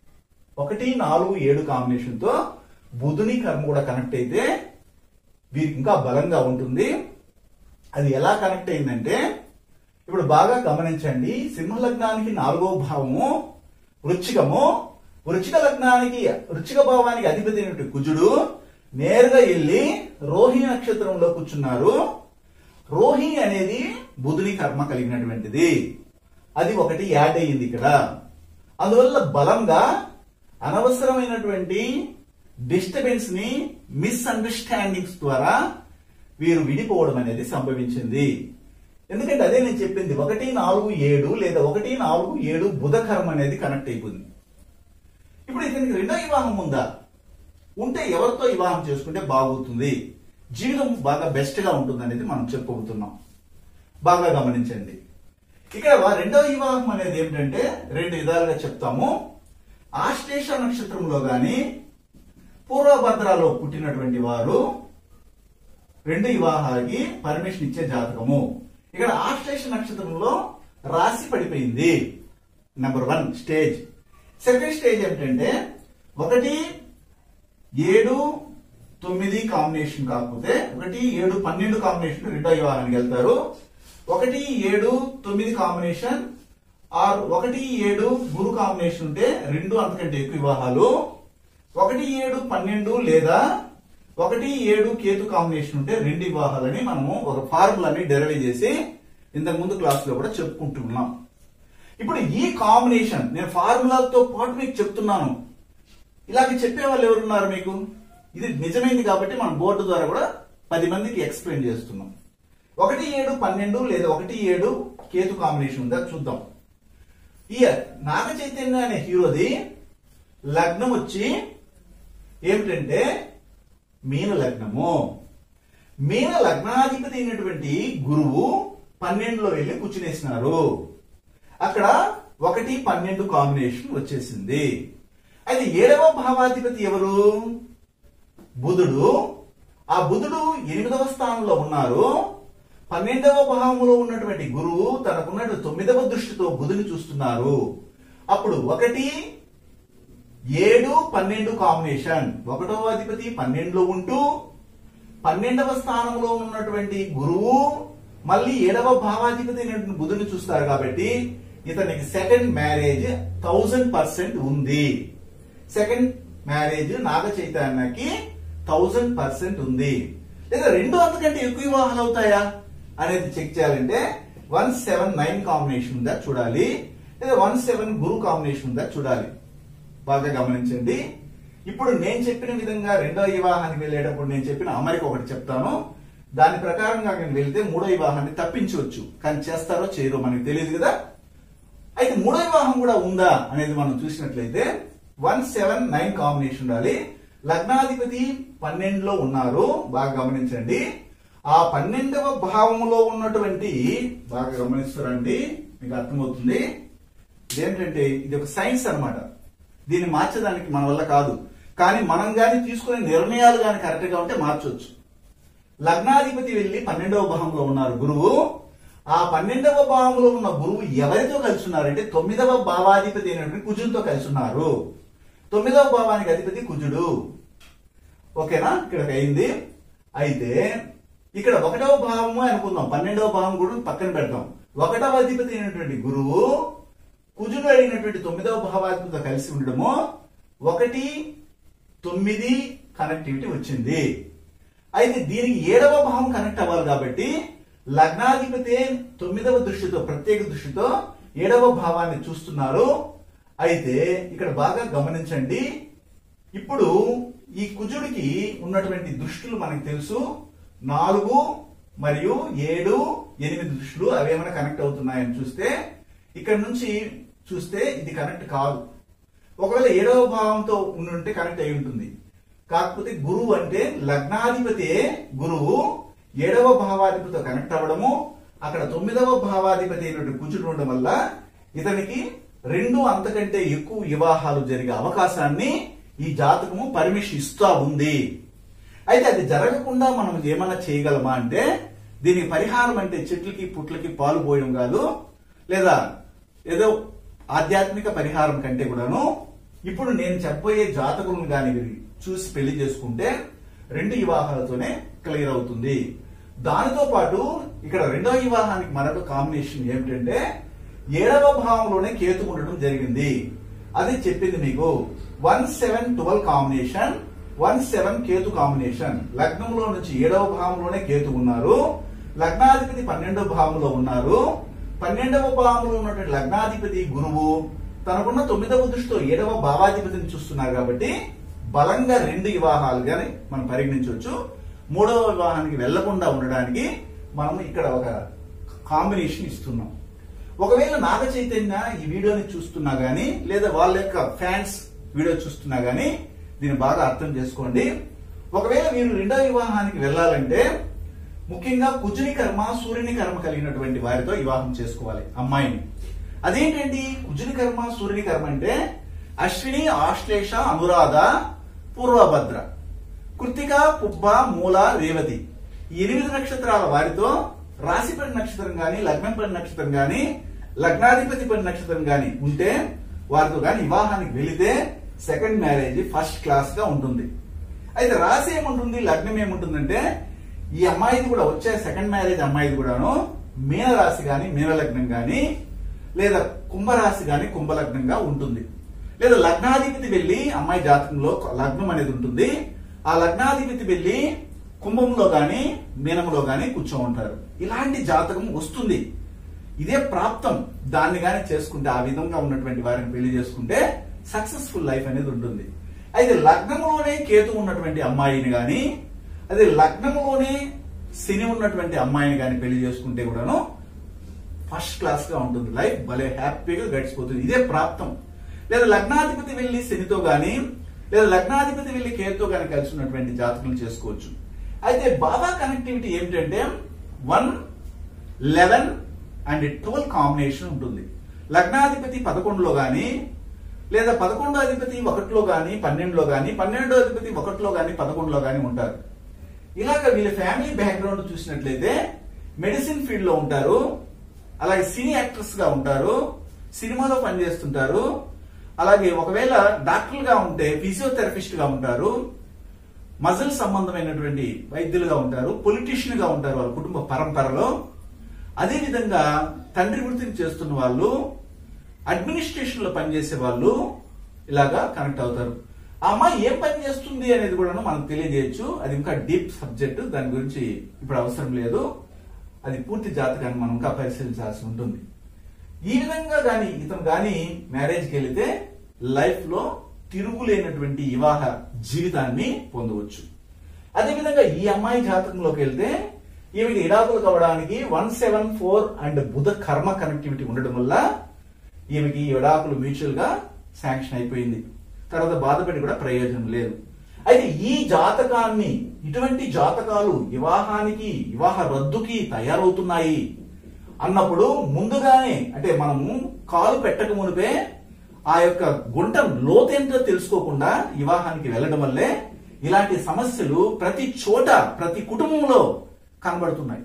ఒకటి నాలుగు ఏడు కాంబినేషన్ తో బుధుని కర్మ కూడా కనెక్ట్ అయితే వీరికి ఇంకా బలంగా ఉంటుంది అది ఎలా కనెక్ట్ అయిందంటే ఇప్పుడు బాగా గమనించండి సింహ లగ్నానికి నాలుగో భావము వృచ్చికము వృచ్చిక లగ్నానికి వృచ్చిక భావానికి అధిపతి అయినటువంటి కుజుడు నేరుగా వెళ్ళి రోహిణి నక్షత్రంలో కూర్చున్నారు రోహిణి అనేది బుధుని కర్మ కలిగినటువంటిది అది ఒకటి యాడ్ అయ్యింది ఇక్కడ అందువల్ల బలంగా అనవసరమైనటువంటి డిస్టర్బెన్స్ ని మిస్అండర్స్టాండింగ్స్ ద్వారా వీరు విడిపోవడం అనేది సంభవించింది ఎందుకంటే అదే నేను చెప్పింది ఒకటి నాలుగు ఏడు లేదా ఒకటి నాలుగు ఏడు బుధ కర్మ అనేది కనెక్ట్ అయిపోయింది ఇప్పుడు ఇతనికి రెండో వివాహం ఉందా ఉంటే ఎవరితో వివాహం చేసుకుంటే బాగుతుంది జీవితం బాగా బెస్ట్ గా ఉంటుంది అనేది మనం చెప్పుకుంటున్నాం బాగా గమనించండి ఇక్కడ వా- రెండవ వివాహం అనేది ఏమిటంటే రెండు విధాలుగా చెప్తాము ఆశ్లేష నక్షత్రంలో గాని పూర్వభద్రాలో పుట్టినటువంటి వారు రెండు వివాహాలకి పర్మిషన్ ఇచ్చే జాతకము ఇక్కడ ఆశ్లేష నక్షత్రంలో రాశి పడిపోయింది number one stage second stage ఏమిటంటే ఒకటి ఏడు తొమ్మిది కాంబినేషన్ కాకపోతే ఒకటి ఏడు పన్నెండు కాంబినేషన్ రెండో వివాహానికి వెళ్తారు ఒకటి ఏడు తొమ్మిది కాంబినేషన్ ఆరు ఒకటి ఏడు గురు కాంబినేషన్ ఉంటే రెండు అంతకంటే ఎక్కువ వివాహాలు ఒకటి ఏడు పన్నెండు లేదా ఒకటి ఏడు కేతు కాంబినేషన్ ఉంటే రెండు వివాహాలని మనము ఒక ఫార్ములాని డెరైవ్ చేసి ఇంతకు ముందు క్లాస్ లో కూడా చెప్పుకుంటున్నాం ఇప్పుడు ఈ కాంబినేషన్ నేను ఫార్ములాతో పాటు మీకు చెప్తున్నాను ఇలాగ చెప్పే వాళ్ళు ఎవరున్నారు మీకు ఇది నిజమైంది కాబట్టి మనం బోర్డు ద్వారా కూడా పది మందికి ఎక్స్ప్లెయిన్ చేస్తున్నాం ఒకటి ఏడు పన్నెండు లేదా ఒకటి ఏడు కేతు కాంబినేషన్ ఉందా చూద్దాం ఈ నాగ చైతన్య అనే హీరోది లగ్నం వచ్చి ఏమిటంటే మీన లగ్నము మీన లగ్నాధిపతి అయినటువంటి గురువు పన్నెండులో వెళ్ళి కూర్చునేసినారు అక్కడ ఒకటి పన్నెండు కాంబినేషన్ వచ్చేసింది అయితే ఏడవ భావాధిపతి ఎవరు బుధుడు ఆ బుధుడు ఎనిమిదవ స్థానంలో ఉన్నారు పన్నెండవ భావంలో ఉన్నటువంటి గురువు తనకున్న తొమ్మిదవ దృష్టితో బుధుని చూస్తున్నారు అప్పుడు ఒకటి ఏడు పన్నెండు కాంబినేషన్ ఒకటవ అధిపతి పన్నెండులో ఉంటూ పన్నెండవ స్థానంలో ఉన్నటువంటి గురువు మళ్ళీ ఏడవ భావాధిపతి అయినటువంటి బుధుని చూస్తారు కాబట్టి ఇతనికి సెకండ్ మ్యారేజ్ థౌజండ్ పర్సెంట్ ఉంది సెకండ్ మ్యారేజ్ నాగ చైతన్యకి థౌజండ్ పర్సెంట్ ఉంది లేదా రెండు అంతకంటే ఎక్కువ వివాహాలు అవుతాయా అనేది చెక్ చేయాలంటే వన్ సెవెన్ నైన్ కాంబినేషన్ ఉందా చూడాలి లేదా వన్ సెవెన్ గురు కాంబినేషన్ ఉందా చూడాలి బాగా గమనించండి ఇప్పుడు నేను చెప్పిన విధంగా రెండో వివాహానికి వెళ్ళేటప్పుడు నేను చెప్పిన అమరిక ఒకటి చెప్తాను దాని ప్రకారంగా నేను వెళ్తే మూడో వివాహాన్ని తప్పించవచ్చు కానీ చేస్తారో చేయరో మనకి తెలియదు కదా అయితే మూడో వివాహం కూడా ఉందా అనేది మనం చూసినట్లయితే వన్ సెవెన్ నైన్ కాంబినేషన్ ఉండాలి లగ్నాధిపతి పన్నెండులో ఉన్నారు బాగా గమనించండి ఆ పన్నెండవ భావములో ఉన్నటువంటి బాగా గమనిస్తారండి మీకు అర్థమవుతుంది ఇదేంటంటే ఇది ఒక సైన్స్ అన్నమాట దీన్ని మార్చడానికి మన వల్ల కాదు కానీ మనం గాని తీసుకునే నిర్ణయాలు గాని కరెక్ట్ గా ఉంటే మార్చవచ్చు లగ్నాధిపతి వెళ్లి పన్నెండవ భావంలో ఉన్నారు గురువు ఆ పన్నెండవ భావంలో ఉన్న గురువు ఎవరితో కలిసి ఉన్నారంటే తొమ్మిదవ భావాధిపతి అయినటువంటి కుజుడితో కలిసి ఉన్నారు తొమ్మిదవ భావానికి అధిపతి కుజుడు ఓకేనా ఇక్కడ అయింది అయితే ఇక్కడ ఒకటవ భావము అనుకుందాం పన్నెండవ భావం కూడా పక్కన పెడతాం ఒకటవ అధిపతి అయినటువంటి గురువు కుజుడు అయినటువంటి తొమ్మిదవ భావాధిపతితో కలిసి ఉండడము ఒకటి తొమ్మిది కనెక్టివిటీ వచ్చింది అయితే దీనికి ఏడవ భావం కనెక్ట్ అవ్వాలి కాబట్టి లగ్నాధిపతి తొమ్మిదవ దృష్టితో ప్రత్యేక దృష్టితో ఏడవ భావాన్ని చూస్తున్నారు అయితే ఇక్కడ బాగా గమనించండి ఇప్పుడు ఈ కుజుడికి ఉన్నటువంటి దృష్టులు మనకు తెలుసు నాలుగు మరియు ఏడు ఎనిమిది దృష్టులు అవేమైనా కనెక్ట్ అవుతున్నాయని చూస్తే ఇక్కడ నుంచి చూస్తే ఇది కనెక్ట్ కాదు ఒకవేళ ఏడవ భావంతో ఉంటే కనెక్ట్ అయి ఉంటుంది కాకపోతే గురువు అంటే లగ్నాధిపతి గురువు ఏడవ భావాధిపతితో కనెక్ట్ అవ్వడము అక్కడ తొమ్మిదవ భావాధిపతి అయినటువంటి కుజుడు ఉండడం వల్ల ఇతనికి రెండు అంతకంటే ఎక్కువ వివాహాలు జరిగే అవకాశాన్ని ఈ జాతకము పర్మిషన్ ఇస్తా ఉంది అయితే అది జరగకుండా మనం ఏమన్నా చేయగలమా అంటే దీనికి పరిహారం అంటే చెట్లకి పుట్లకి పాలు పోయడం కాదు లేదా ఏదో ఆధ్యాత్మిక పరిహారం కంటే కూడాను ఇప్పుడు నేను చెప్పబోయే జాతకులను కానీ చూసి పెళ్లి చేసుకుంటే రెండు వివాహాలతోనే క్లియర్ అవుతుంది దానితో పాటు ఇక్కడ రెండవ వివాహానికి మరొక కాంబినేషన్ ఏమిటంటే ఏడవ భావంలోనే కేతు ఉండడం జరిగింది అది చెప్పింది మీకు one seven twelve combination one seven Ketu combination లగ్నంలో నుంచి ఏడవ భావంలోనే కేతు ఉన్నారు లగ్నాధిపతి పన్నెండవ భావంలో ఉన్నారు పన్నెండవ భావంలో ఉన్నటువంటి లగ్నాధిపతి గురువు తనకున్న తొమ్మిదవ దృష్టితో ఏడవ భావాధిపతిని చూస్తున్నారు కాబట్టి బలంగా రెండు వివాహాలుగానే మనం పరిగణించవచ్చు మూడవ వివాహానికి వెళ్లకుండా ఉండడానికి మనం ఇక్కడ ఒక కాంబినేషన్ ఇస్తున్నాం ఒకవేళ నాగ చైతన్య ఈ వీడియోని చూస్తున్నా గానీ లేదా వాళ్ళ యొక్క ఫ్యాన్స్ వీడియో చూస్తున్నా గానీ దీన్ని బాగా అర్థం చేసుకోండి ఒకవేళ మీరు రెండవ వివాహానికి వెళ్ళాలంటే ముఖ్యంగా కుజుని కర్మ సూర్యుని కర్మ కలిగినటువంటి వారితో వివాహం చేసుకోవాలి అమ్మాయిని అదేంటండి కుజుని కర్మ సూర్యుని కర్మ అంటే అశ్విని ఆశ్లేష అనురాధ పూర్వభద్ర కృతిక పుబ్బ మూల రేవతి ఈ ఎనిమిది నక్షత్రాల వారితో రాశిపడి నక్షత్రం గాని లగ్నం పడి నక్షత్రం గాని లగ్నాధిపతి పడి నక్షత్రం గాని ఉంటే వారితో గాని వివాహానికి వెళితే సెకండ్ మ్యారేజ్ ఫస్ట్ క్లాస్ గా ఉంటుంది అయితే రాశి ఏముంటుంది లగ్నం ఏముంటుందంటే ఈ అమ్మాయిది కూడా వచ్చే సెకండ్ మ్యారేజ్ అమ్మాయిది కూడాను మీన రాశి గాని మీన లగ్నం గాని లేదా కుంభరాశి గాని కుంభలగ్నంగా ఉంటుంది లేదా లగ్నాధిపతి వెళ్ళి అమ్మాయి జాతకంలో లగ్నం అనేది ఉంటుంది ఆ లగ్నాధిపతి వెళ్ళి కుంభంలో గాని మీనంలో గాని కూర్చో ఉంటారు ఇలాంటి జాతకం వస్తుంది ఇదే ప్రాప్తం దాన్ని గాని చేసుకుంటే ఆ విధంగా ఉన్నటువంటి వారిని పెళ్లి చేసుకుంటే సక్సెస్ఫుల్ లైఫ్ అనేది ఉంటుంది అయితే లగ్నంలోనే కేతు ఉన్నటువంటి అమ్మాయిని గాని అదే లగ్నంలోనే శని ఉన్నటువంటి అమ్మాయిని గాని పెళ్లి చేసుకుంటే కూడాను ఫస్ట్ క్లాస్ గా ఉంటుంది లైఫ్ భలే హ్యాపీగా గడిచిపోతుంది ఇదే ప్రాప్తం లేదా లగ్నాధిపతి వెళ్ళి శనితో గాని లేదా లగ్నాధిపతి వెళ్ళి కేతుతో గాని కలిసి ఉన్నటువంటి జాతకులు చేసుకోవచ్చు అయితే బాబా కనెక్టివిటీ ఏమిటంటే one eleven and twelve combination ఉంటుంది లగ్నాధిపతి పదకొండులో గాని లేదా పదకొండో అధిపతి ఒకటిలో గాని పన్నెండులో గాని పన్నెండో అధిపతి ఒకటిలో గాని పదకొండులో గాని ఉంటారు ఇలాగ వీళ్ళ ఫ్యామిలీ బ్యాక్గ్రౌండ్ చూసినట్లయితే మెడిసిన్ ఫీల్డ్ లో ఉంటారు అలాగే సినీ యాక్టర్స్ గా ఉంటారు సినిమాలో పనిచేస్తుంటారు అలాగే ఒకవేళ డాక్టర్లుగా ఉంటే ఫిజియోథెరపిస్ట్ గా ఉంటారు మజిల్ సంబంధమైనటువంటి వైద్యులుగా ఉంటారు పొలిటీషియన్ గా ఉంటారు వాళ్ళ కుటుంబ పరంపరలో అదే విధంగా తండ్రి వృత్తిని చేస్తున్న వాళ్ళు అడ్మినిస్ట్రేషన్ లో పనిచేసే వాళ్ళు ఇలాగా కనెక్ట్ అవుతారు ఆ అమ్మాయి ఏం పని చేస్తుంది అనేది కూడా మనకు తెలియజేయచ్చు అది ఇంకా డీప్ సబ్జెక్ట్ దాని గురించి ఇప్పుడు అవసరం లేదు అది పూర్తి జాతకాన్ని మనం ఇంకా పరిశీలించాల్సి ఉంటుంది ఈ విధంగా గాని ఇతను గాని మ్యారేజ్కి వెళితే లైఫ్ లో తిరుగులేనటువంటి వివాహ జీవితాన్ని పొందవచ్చు అదేవిధంగా ఈ అమ్మాయి జాతకంలోకి వెళ్తే ఈమెకి విడాకులు కావడానికి వన్ సెవెన్ ఫోర్ అండ్ బుధ కర్మ కనెక్టివిటీ ఉండడం వల్ల ఈమెకి ఈ విడాకులు మ్యూచువల్ గా శాంక్షన్ అయిపోయింది తర్వాత బాధపడి కూడా ప్రయోజనం లేదు అయితే ఈ జాతకాన్ని ఇటువంటి జాతకాలు వివాహానికి వివాహ రద్దుకి తయారవుతున్నాయి అన్నప్పుడు ముందుగానే అంటే మనము కాలు పెట్టక మునిపే ఆ యొక్క గుంట లోతేంటో తెలుసుకోకుండా వివాహానికి వెళ్ళడం వల్లే ఇలాంటి సమస్యలు ప్రతి చోట ప్రతి కుటుంబంలో కనబడుతున్నాయి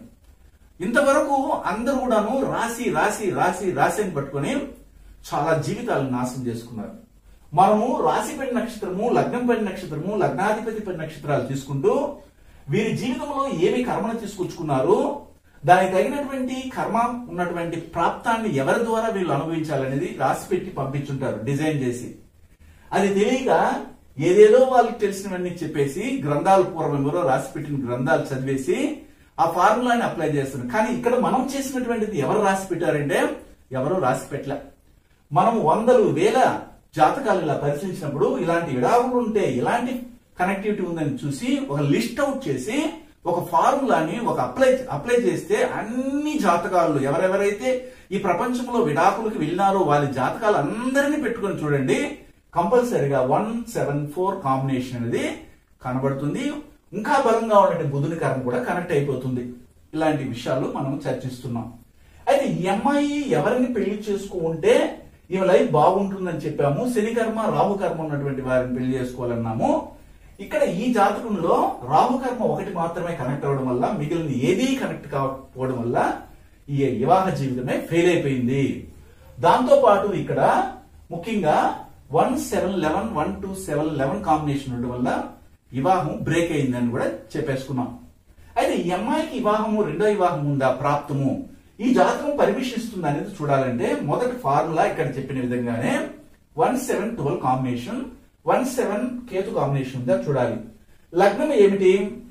ఇంతవరకు అందరూ కూడాను రాసి రాసి రాసి రాసి అని పట్టుకొని చాలా జీవితాలను నాశనం చేసుకున్నారు మనము రాశి పడి నక్షత్రము లగ్నం పడి నక్షత్రము లగ్నాధిపతి పడి నక్షత్రాలు తీసుకుంటూ వీరి జీవితంలో ఏమి కర్మను తీసుకొచ్చుకున్నారు దానికి తగినటువంటి కర్మ ఉన్నటువంటి ప్రాప్తాన్ని ఎవరి ద్వారా వీళ్ళు అనుభవించాలనేది రాసి పెట్టి పంపించుంటారు డిజైన్ చేసి అది తెలియక ఏదేదో వాళ్ళకి తెలిసినవన్నీ చెప్పేసి గ్రంథాలు పూర్వం ఎవరో రాసి పెట్టిన గ్రంథాలు చదివేసి ఆ ఫార్ములాని అప్లై చేస్తున్నారు కానీ ఇక్కడ మనం చేసినటువంటిది ఎవరు రాసి పెట్టారంటే ఎవరు రాసి పెట్టలే మనం వందలు వేల జాతకాలు ఇలా పరిశీలించినప్పుడు ఇలాంటి విడాకులు ఉంటే ఇలాంటి కనెక్టివిటీ ఉందని చూసి ఒక లిస్ట్ అవుట్ చేసి ఒక ఫార్ములాని ఒక అప్లై అప్లై చేస్తే అన్ని జాతకాలు ఎవరెవరైతే ఈ ప్రపంచంలో విడాకులకు వెళ్ళినారో వాళ్ళ జాతకాలు అందరినీ పెట్టుకొని చూడండి కంపల్సరిగా వన్ సెవెన్ ఫోర్ కాంబినేషన్ అనేది కనబడుతుంది ఇంకా బలంగా ఉండే బుధుని కర్మ కూడా కనెక్ట్ అయిపోతుంది ఇలాంటి విషయాలు మనం చర్చిస్తున్నాం అయితే ఈ అమ్మాయి ఎవరిని పెళ్లి చేసుకుంటే ఈమె లైఫ్ బాగుంటుందని చెప్పాము శని కర్మ రాహు కర్మ ఉన్నటువంటి వారిని పెళ్లి చేసుకోవాలన్నాము ఇక్కడ ఈ జాతకంలో రాహు కర్మ ఒకటి మాత్రమే కనెక్ట్ అవ్వడం వల్ల మిగిలిన ఏదీ కనెక్ట్ కాకపోవడం వల్ల ఈ వివాహ జీవితమే ఫెయిల్ అయిపోయింది దాంతో పాటు ఇక్కడ ముఖ్యంగా one seven eleven one two seven eleven combination ఉండడం వల్ల వివాహం బ్రేక్ అయిందని కూడా చెప్పేసుకున్నాం అయితే ఈ అమ్మాయికి వివాహము రెండో వివాహం ఉందా ప్రాప్తము ఈ జాతకం పర్మిషన్ ఇస్తుంది అనేది చూడాలంటే మొదటి ఫార్ములా ఇక్కడ చెప్పిన విధంగానే one seven twelve combination one seven Ketu combination ఉందా చూడాలి లగ్నం ఏమిటి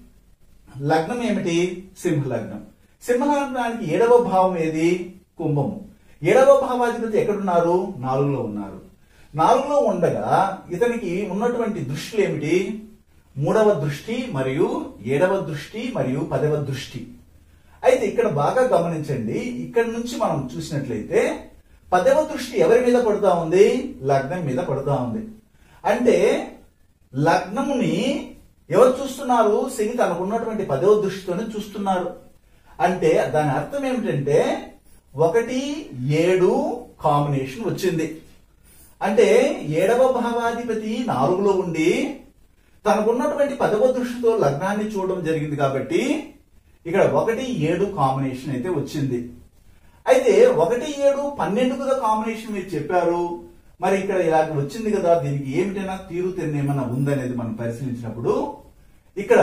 లగ్నం ఏమిటి సింహ లగ్నం సింహ లగ్నానికి ఏడవ భావం ఏది కుంభము ఏడవ భావాధిపతి ఎక్కడున్నారు నాలుగులో ఉన్నారు నాలుగులో ఉండగా ఇతనికి ఉన్నటువంటి దృష్టిలు ఏమిటి మూడవ దృష్టి మరియు ఏడవ దృష్టి మరియు పదవ దృష్టి అయితే ఇక్కడ బాగా గమనించండి ఇక్కడ నుంచి మనం చూసినట్లయితే పదవ దృష్టి ఎవరి మీద పడుతా ఉంది లగ్నం మీద పడుతా ఉంది అంటే లగ్నముని ఎవరు చూస్తున్నారు శని తనకున్నటువంటి పదవ దృష్టితోనే చూస్తున్నారు అంటే దాని అర్థం ఏమిటంటే ఒకటి ఏడు కాంబినేషన్ వచ్చింది అంటే ఏడవ భావాధిపతి నాలుగులో ఉండి తనకున్నటువంటి పదవ దృష్టితో లగ్నాన్ని చూడడం జరిగింది కాబట్టి ఇక్కడ ఒకటి ఏడు కాంబినేషన్ అయితే వచ్చింది అయితే ఒకటి ఏడు పన్నెండు కదా కాంబినేషన్ మీరు చెప్పారు మరి ఇక్కడ ఇలా వచ్చింది కదా దీనికి ఏమిటైనా తీరుతెన్ను ఏమైనా ఉందనేది మనం పరిశీలించినప్పుడు ఇక్కడ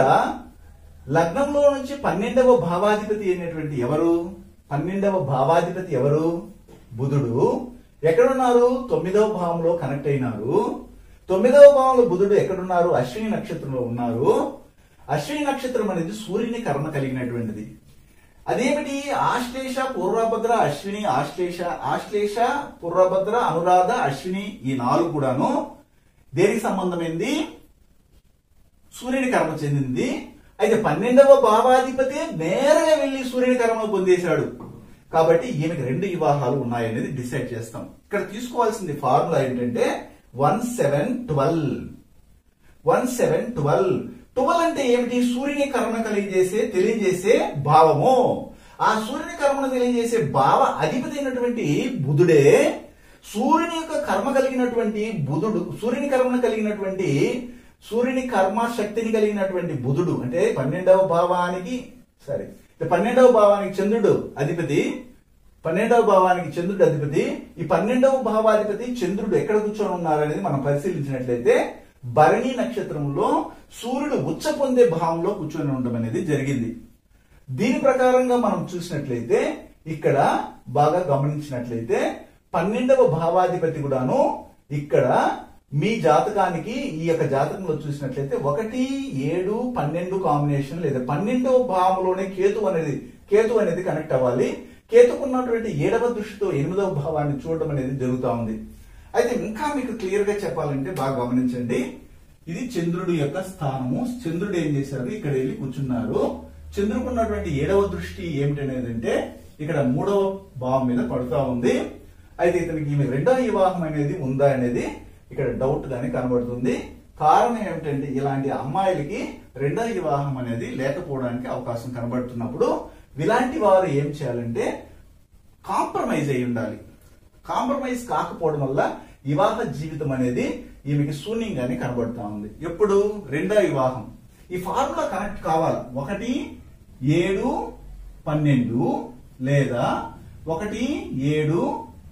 లగ్నంలో నుంచి పన్నెండవ భావాధిపతి అయినటువంటి ఎవరు పన్నెండవ భావాధిపతి ఎవరు బుధుడు ఎక్కడున్నారు తొమ్మిదవ భావంలో కనెక్ట్ అయినారు తొమ్మిదవ భావంలో బుధుడు ఎక్కడున్నారు అశ్విని నక్షత్రంలో ఉన్నారు అశ్విని నక్షత్రం అనేది సూర్యుని కర్మ కలిగినటువంటిది అదేమిటి ఆశ్లేష పూర్వభద్ర అశ్విని ఆశ్లేష ఆశ్లేష పూర్వభద్ర అనురాధ అశ్విని ఈ నాలుగు కూడాను దేనికి సంబంధమైంది సూర్యుని కర్మ చెందింది అయితే పన్నెండవ భావాధిపతి నేరుగా వెళ్లి సూర్యుని కర్మ పొందేశాడు కాబట్టి ఈమెకి రెండు వివాహాలు ఉన్నాయనేది డిసైడ్ చేస్తాం ఇక్కడ తీసుకోవాల్సింది ఫార్ములా ఏంటంటే one seven twelve one seven twelve twelve అంటే ఏమిటి సూర్యుని కర్మ కలిగజేసే తెలియజేసే భావము ఆ సూర్యుని కర్మను తెలియజేసే భావ అధిపతి అయినటువంటి బుధుడే సూర్యుని యొక్క కర్మ కలిగినటువంటి బుధుడు సూర్యుని కర్మను కలిగినటువంటి సూర్యుని కర్మ శక్తిని కలిగినటువంటి బుధుడు అంటే పన్నెండవ భావానికి సరే పన్నెండవ భావానికి చంద్రుడు అధిపతి పన్నెండవ భావానికి చంద్రుడు అధిపతి ఈ పన్నెండవ భావాధిపతి చంద్రుడు ఎక్కడ కూర్చొని ఉన్నారు అనేది మనం పరిశీలించినట్లయితే భరణి నక్షత్రంలో సూర్యుడు ఉచ్చ పొందే భావంలో కూర్చొని ఉండడం అనేది జరిగింది దీని ప్రకారంగా మనం చూసినట్లయితే ఇక్కడ బాగా గమనించినట్లయితే పన్నెండవ భావాధిపతి కూడాను ఇక్కడ మీ జాతకానికి ఈ యొక్క జాతకంలో చూసినట్లయితే ఒకటి ఏడు పన్నెండు కాంబినేషన్ లేదా పన్నెండవ భావంలోనే కేతు అనేది కేతు అనేది కనెక్ట్ అవ్వాలి కేతుకున్నటువంటి ఏడవ దృష్టితో ఎనిమిదవ భావాన్ని చూడడం అనేది జరుగుతూ ఉంది అయితే ఇంకా మీకు క్లియర్ గా చెప్పాలంటే బాగా గమనించండి ఇది చంద్రుడి యొక్క స్థానము చంద్రుడు ఏం చేశారు ఇక్కడ వెళ్ళి కూర్చున్నారు చంద్రుకు ఉన్నటువంటి ఏడవ దృష్టి ఏమిటనేది అంటే ఇక్కడ మూడవ భావం మీద పడుతా ఉంది అయితే ఇతనికి ఈమె రెండవ వివాహం అనేది ఉందా అనేది ఇక్కడ డౌట్ గానే కనబడుతుంది కారణం ఏమిటంటే ఇలాంటి అమ్మాయిలకి రెండవ వివాహం అనేది లేకపోవడానికి అవకాశం కనబడుతున్నప్పుడు ఇలాంటి వారు ఏం చేయాలంటే కాంప్రమైజ్ అయి ఉండాలి కాంప్రమైజ్ కాకపోవడం వల్ల వివాహ జీవితం అనేది ఈమెకి శూన్యంగానే కనబడుతా ఉంది ఎప్పుడు రెండో వివాహం ఈ ఫార్ములా కరెక్ట్ కావాలి ఒకటి ఏడు పన్నెండు లేదా ఒకటి ఏడు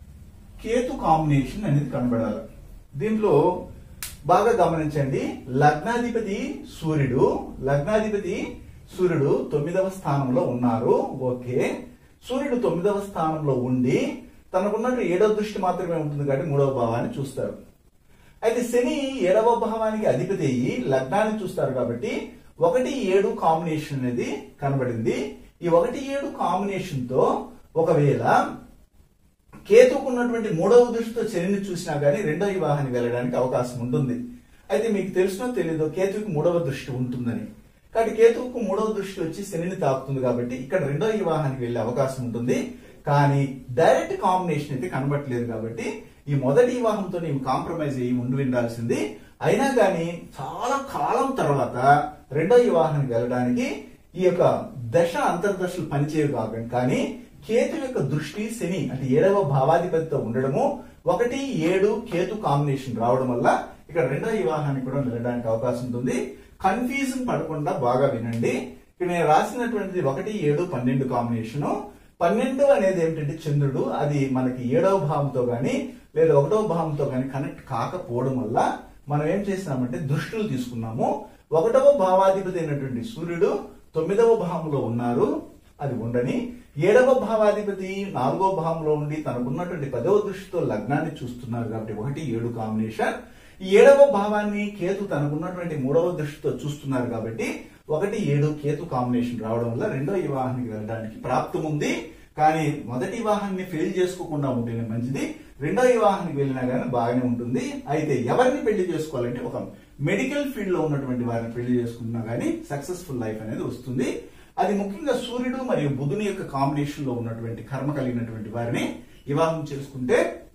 కేతు కాంబినేషన్ అనేది కనబడాలి దీంట్లో బాగా గమనించండి లగ్నాధిపతి సూర్యుడు లగ్నాధిపతి సూర్యుడు తొమ్మిదవ స్థానంలో ఉన్నారు ఓకే సూర్యుడు తొమ్మిదవ స్థానంలో ఉండి తనకున్నట్టు ఏడవ దృష్టి మాత్రమే ఉంటుంది కాబట్టి మూడవ భావాన్ని చూస్తారు అయితే శని ఏడవ భావానికి అధిపతి అయ్యి లగ్నాన్ని చూస్తారు కాబట్టి ఒకటి ఏడు కాంబినేషన్ అనేది కనబడింది ఈ ఒకటి ఏడు కాంబినేషన్ తో ఒకవేళ కేతుకున్నటువంటి మూడవ దృష్టితో శనిని చూసినా గానీ రెండవ వివాహానికి వెళ్ళడానికి అవకాశం ఉంటుంది అయితే మీకు తెలుసునో తెలీదో కేతువుకి మూడవ దృష్టి ఉంటుందని కాబట్టి కేతువుకు మూడవ దృష్టి వచ్చి శనిని తాకుతుంది కాబట్టి ఇక్కడ రెండవ వివాహానికి వెళ్ళే అవకాశం ఉంటుంది కానీ డైరెక్ట్ కాంబినేషన్ అయితే కనబట్టలేదు కాబట్టి ఈ మొదటి వివాహంతో నేను కాంప్రమైజ్ అయ్యి ఉండి ఉండాల్సింది అయినా కానీ చాలా కాలం తర్వాత రెండో వివాహానికి వెళ్ళడానికి ఈ యొక్క దశ అంతర్దశలు పనిచేయవు కాకండి కానీ కేతు యొక్క దృష్టి శని అంటే ఏడవ భావాధిపతితో ఉండడము ఒకటి ఏడు కేతు కాంబినేషన్ రావడం వల్ల ఇక్కడ రెండో వివాహానికి కూడా వెళ్ళడానికి అవకాశం ఉంటుంది కన్ఫ్యూజన్ పడకుండా బాగా వినండి ఇక్కడ నేను రాసినటువంటిది ఒకటి ఏడు పన్నెండు కాంబినేషన్ పన్నెండు అనేది ఏమిటంటే చంద్రుడు అది మనకి ఏడవ భావంతో గాని లేదా ఒకటవ భావంతో గాని కనెక్ట్ కాకపోవడం వల్ల మనం ఏం చేసినామంటే దృష్టిలు తీసుకున్నాము ఒకటవ భావాధిపతి అయినటువంటి సూర్యుడు తొమ్మిదవ భావంలో ఉన్నారు అది ఉండని ఏడవ భావాధిపతి నాలుగో భావంలో ఉండి తనకున్నటువంటి పదవ దృష్టితో లగ్నాన్ని చూస్తున్నారు కాబట్టి ఒకటి ఏడు కాంబినేషన్ ఈ ఏడవ భావాన్ని కేతు తనకున్నటువంటి మూడవ దృష్టితో చూస్తున్నారు కాబట్టి ఒకటి ఏడు కేతు కాంబినేషన్ రావడం వల్ల రెండో వివాహానికి వెళ్ళడానికి ప్రాప్తం ఉంది కానీ మొదటి వివాహాన్ని ఫెయిల్ చేసుకోకుండా ఉంటేనే మంచిది రెండో వివాహానికి వెళ్ళినా కానీ బాగానే ఉంటుంది అయితే ఎవరిని పెళ్లి చేసుకోవాలంటే ఒక మెడికల్ ఫీల్డ్ లో ఉన్నటువంటి వారిని పెళ్లి చేసుకున్నా కానీ సక్సెస్ఫుల్ లైఫ్ అనేది వస్తుంది అది ముఖ్యంగా సూర్యుడు మరియు బుధుని యొక్క కాంబినేషన్ లో ఉన్నటువంటి కర్మ కలిగినటువంటి వారిని వివాహం చేసుకుంటే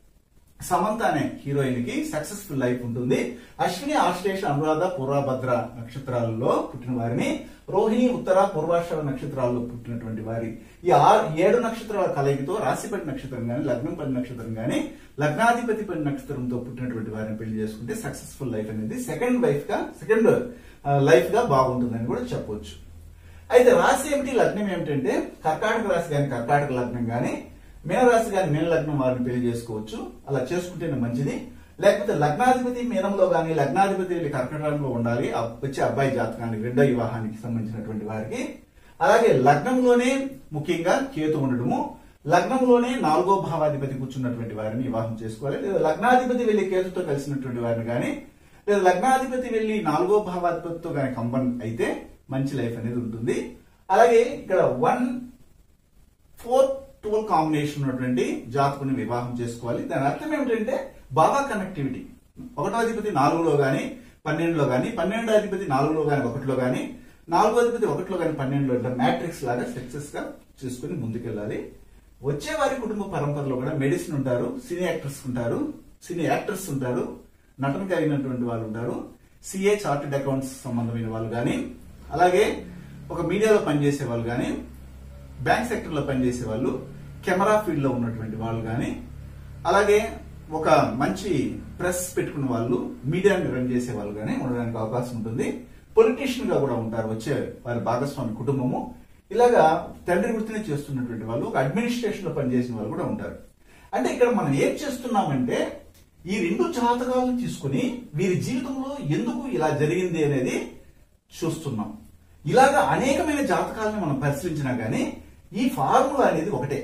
సమంత అనే హీరోయిన్ కి సక్సెస్ఫుల్ లైఫ్ ఉంటుంది అశ్విని ఆశ్లేష అనురాధ పూర్వభద్ర నక్షత్రాలలో పుట్టిన వారిని రోహిణి ఉత్తర పూర్వాషాఢ నక్షత్రాల్లో పుట్టినటువంటి వారి ఈ ఆరు ఏడు నక్షత్రాల కలయికతో రాశిపతి నక్షత్రం గాని లగ్నం పది నక్షత్రం గాని లగ్నాధిపతి పది నక్షత్రంతో పుట్టినటువంటి వారిని పెళ్లి చేసుకుంటే సక్సెస్ఫుల్ లైఫ్ అనేది సెకండ్ వైఫ్ గా సెకండ్ లైఫ్ గా బాగుంటుందని కూడా చెప్పొచ్చు అయితే రాశి ఏమిటి లగ్నం ఏమిటంటే కర్కాటక రాశి కానీ కర్కాటక లగ్నం కానీ మీనరాశి కానీ మీన లగ్నం వారిని పెళ్లి చేసుకోవచ్చు అలా చేసుకుంటేనే మంచిది లేకపోతే లగ్నాధిపతి మీనంలో కానీ లగ్నాధిపతి వెళ్ళి కర్కటకంలో ఉండాలి ఆ వచ్చే అబ్బాయి జాతకానికి రెండో వివాహానికి సంబంధించినటువంటి వారికి అలాగే లగ్నంలోనే ముఖ్యంగా కేతు ఉండడము లగ్నంలోనే నాలుగో భావాధిపతి కూర్చున్నటువంటి వారిని వివాహం చేసుకోవాలి లేదా లగ్నాధిపతి వెళ్లి కేతుతో కలిసినటువంటి వారిని కానీ లేదా లగ్నాధిపతి వెళ్లి నాలుగో భావాధిపతితో కానీ కంబన్ అయితే మంచి లైఫ్ అనేది ఉంటుంది అలాగే ఇక్కడ వన్ ఫోర్ ట్వెల్వ్ కాంబినేషన్ ఉన్నటువంటి జాతకుని వివాహం చేసుకోవాలి దాని అర్థం ఏమిటంటే బాగా కనెక్టివిటీ ఒకటో అధిపతి నాలుగులో గాని పన్నెండులో గాని పన్నెండో అధిపతి నాలుగులో గాని ఒకటిలో గాని నాలుగో అధిపతి ఒకటిలో గాని పన్నెండులో ఇట్లా మ్యాట్రిక్స్ లాగా సక్సెస్ గా చేసుకుని ముందుకెళ్ళాలి వచ్చే వారి కుటుంబ పరంపరలో కూడా మెడిసిన్ ఉంటారు సినీ యాక్టర్స్ ఉంటారు సినీ యాక్టర్స్ ఉంటారు నటన కలిగినటువంటి వాళ్ళు ఉంటారు సిఏ చార్టెడ్ అకౌంట్స్ సంబంధమైన వాళ్ళు కానీ అలాగే ఒక మీడియాలో పనిచేసే వాళ్ళు కానీ బ్యాంక్ సెక్టర్ లో పనిచేసే వాళ్ళు కెమెరా ఫీల్డ్ లో ఉన్నటువంటి వాళ్ళు కానీ అలాగే ఒక మంచి ప్రెస్ పెట్టుకున్న వాళ్ళు మీడియాని రన్ చేసే వాళ్ళు కానీ ఉండడానికి అవకాశం ఉంటుంది పొలిటీషియన్ గా కూడా ఉంటారు వచ్చే వారి భాగస్వామి కుటుంబము ఇలాగా తండ్రి వృత్తిని చేస్తున్నటువంటి వాళ్ళు ఒక అడ్మినిస్ట్రేషన్ లో పనిచేసిన వాళ్ళు కూడా ఉంటారు అంటే ఇక్కడ మనం ఏం చేస్తున్నామంటే ఈ రెండు జాతకాలను తీసుకుని వీరి జీవితంలో ఎందుకు ఇలా జరిగింది అనేది చూస్తున్నాం ఇలాగా అనేకమైన జాతకాలను మనం పరిశీలించినా గానీ ఈ ఫార్ములా అనేది ఒకటే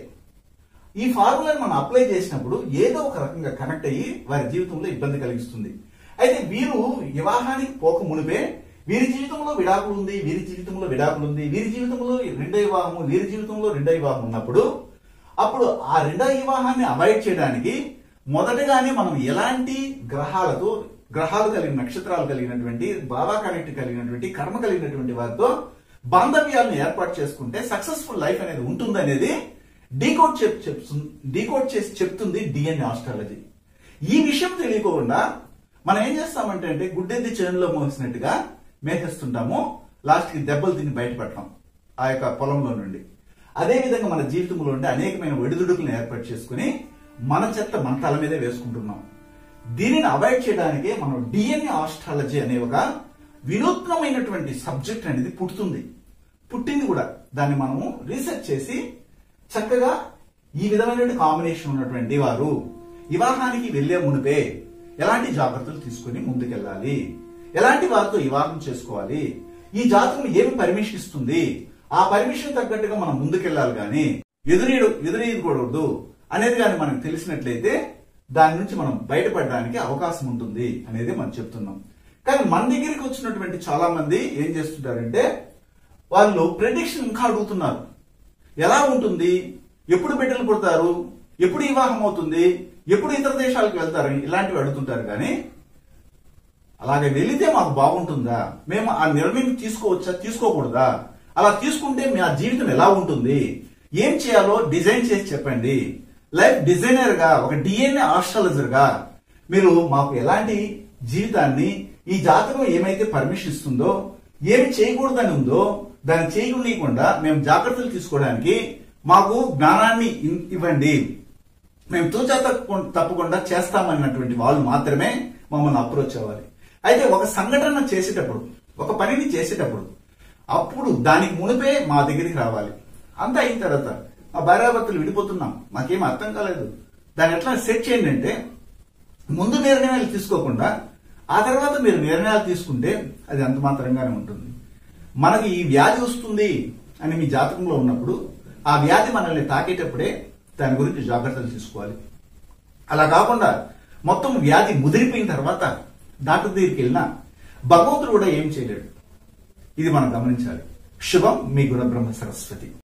ఈ ఫార్ములాని మనం అప్లై చేసినప్పుడు ఏదో ఒక రకంగా కనెక్ట్ అయ్యి వారి జీవితంలో ఇబ్బంది కలిగిస్తుంది అయితే వీరు వివాహానికి పోక మునిపే వీరి జీవితంలో విడాకులు ఉంది వీరి జీవితంలో విడాకులు ఉంది వీరి జీవితంలో రెండో వివాహము వీరి జీవితంలో రెండో వివాహం ఉన్నప్పుడు అప్పుడు ఆ రెండో వివాహాన్ని అవాయిడ్ చేయడానికి మొదటగానే మనం ఎలాంటి గ్రహాలతో గ్రహాలు కలిగిన నక్షత్రాలు కలిగినటువంటి బాబా కనెక్ట్ కలిగినటువంటి కర్మ కలిగినటువంటి వారితో బాంధవ్యాలను ఏర్పాటు చేసుకుంటే సక్సెస్ఫుల్ లైఫ్ అనేది ఉంటుంది అనేది డీకోడ్ చెప్ చెప్తుంది డీకోడ్ చేసి చెప్తుంది డిఎన్ఏ ఆస్ట్రాలజీ ఈ విషయం తెలియకుండా మనం ఏం చేస్తామంటే అంటే గుడ్డెద్ది చేనులో మోసినట్టుగా మేసేస్తుంటాము లాస్ట్ కి దెబ్బలు తిని బయటపడతాం ఆ యొక్క పొలంలో నుండి అదే విధంగా మన జీవితంలో ఉండే అనేకమైన ఒడిదుడుకులను ఏర్పాటు చేసుకుని మన చెత్త మన తల మీదే వేసుకుంటున్నాం దీనిని అవాయిడ్ చేయడానికే మనం డిఎన్ఏ ఆస్ట్రాలజీ అనే ఒక వినూత్నమైనటువంటి సబ్జెక్ట్ అనేది పుడుతుంది పుట్టింది కూడా దాన్ని మనము రీసెర్చ్ చేసి చక్కగా ఈ విధమైనటువంటి కాంబినేషన్ ఉన్నటువంటి వారు వివాహానికి వెళ్లే మునిపే ఎలాంటి జాగ్రత్తలు తీసుకుని ముందుకెళ్ళాలి ఎలాంటి వారితో వివాహం చేసుకోవాలి ఈ జాతకం ఏమి పర్మిషన్ ఇస్తుంది ఆ పర్మిషన్ తగ్గట్టుగా మనం ముందుకెళ్ళాలి కానీ ఎదురీడు ఎదురీయకూడదు అనేది కానీ మనకు తెలిసినట్లయితే దాని నుంచి మనం బయటపడడానికి అవకాశం ఉంటుంది అనేది మనం చెప్తున్నాం కానీ మన దగ్గరికి వచ్చినటువంటి చాలా మంది ఏం చేస్తుంటారంటే వాళ్ళు ప్రెడిక్షన్ ఇంకా అడుగుతున్నారు ఎలా ఉంటుంది ఎప్పుడు బిడ్డలు పుడతారు ఎప్పుడు వివాహం అవుతుంది ఎప్పుడు ఇతర దేశాలకు వెళ్తారు ఇలాంటివి అడుగుతుంటారు కానీ అలాగే వెళితే మాకు బాగుంటుందా మేము ఆ నిర్ణయం తీసుకోవచ్చా తీసుకోకూడదా అలా తీసుకుంటే మా జీవితం ఎలా ఉంటుంది ఏం చేయాలో డిజైన్ చేసి చెప్పండి లైఫ్ డిజైనర్ గా ఒక డిఎన్ఏ ఆస్ట్రాలజర్ గా మీరు మాకు ఎలాంటి జీవితాన్ని ఈ జాతకం ఏమైతే పర్మిషన్ ఇస్తుందో ఏమి చేయకూడదని ఉందో దాన్ని చేయకుండా మేము జాగ్రత్తలు తీసుకోవడానికి మాకు జ్ఞానాన్ని ఇన్- ఇవ్వండి మేము తూచా తప్పకుండా తప్పకుండా చేస్తామన్నటువంటి వాళ్ళు మాత్రమే మమ్మల్ని అప్రోచ్ అవ్వాలి అయితే ఒక సంఘటన చేసేటప్పుడు ఒక పనిని చేసేటప్పుడు అప్పుడు దానికి మునిపే మా దగ్గరికి రావాలి అంతా అయిన తర్వాత మా భార్యాభర్తలు విడిపోతున్నాం మాకేం అర్థం కాలేదు దాన్ని ఎట్లా సెట్ చేయండి అంటే ముందు నిర్ణయాలు తీసుకోకుండా ఆ తర్వాత మీరు నిర్ణయాలు తీసుకుంటే అది అంత మాత్రంగానే ఉంటుంది మనకి ఈ వ్యాధి వస్తుంది అని మీ జాతకంలో ఉన్నప్పుడు ఆ వ్యాధి మనల్ని తాకేటప్పుడే దాని గురించి జాగ్రత్తలు తీసుకోవాలి అలా కాకుండా మొత్తం వ్యాధి ముదిరిపోయిన తర్వాత డాక్టర్ దగ్గరికి వెళ్ళినా భగవంతుడు కూడా ఏం చేయలేడు ఇది మనం గమనించాలి శుభం మీ గుణ బ్రహ్మ సరస్వతి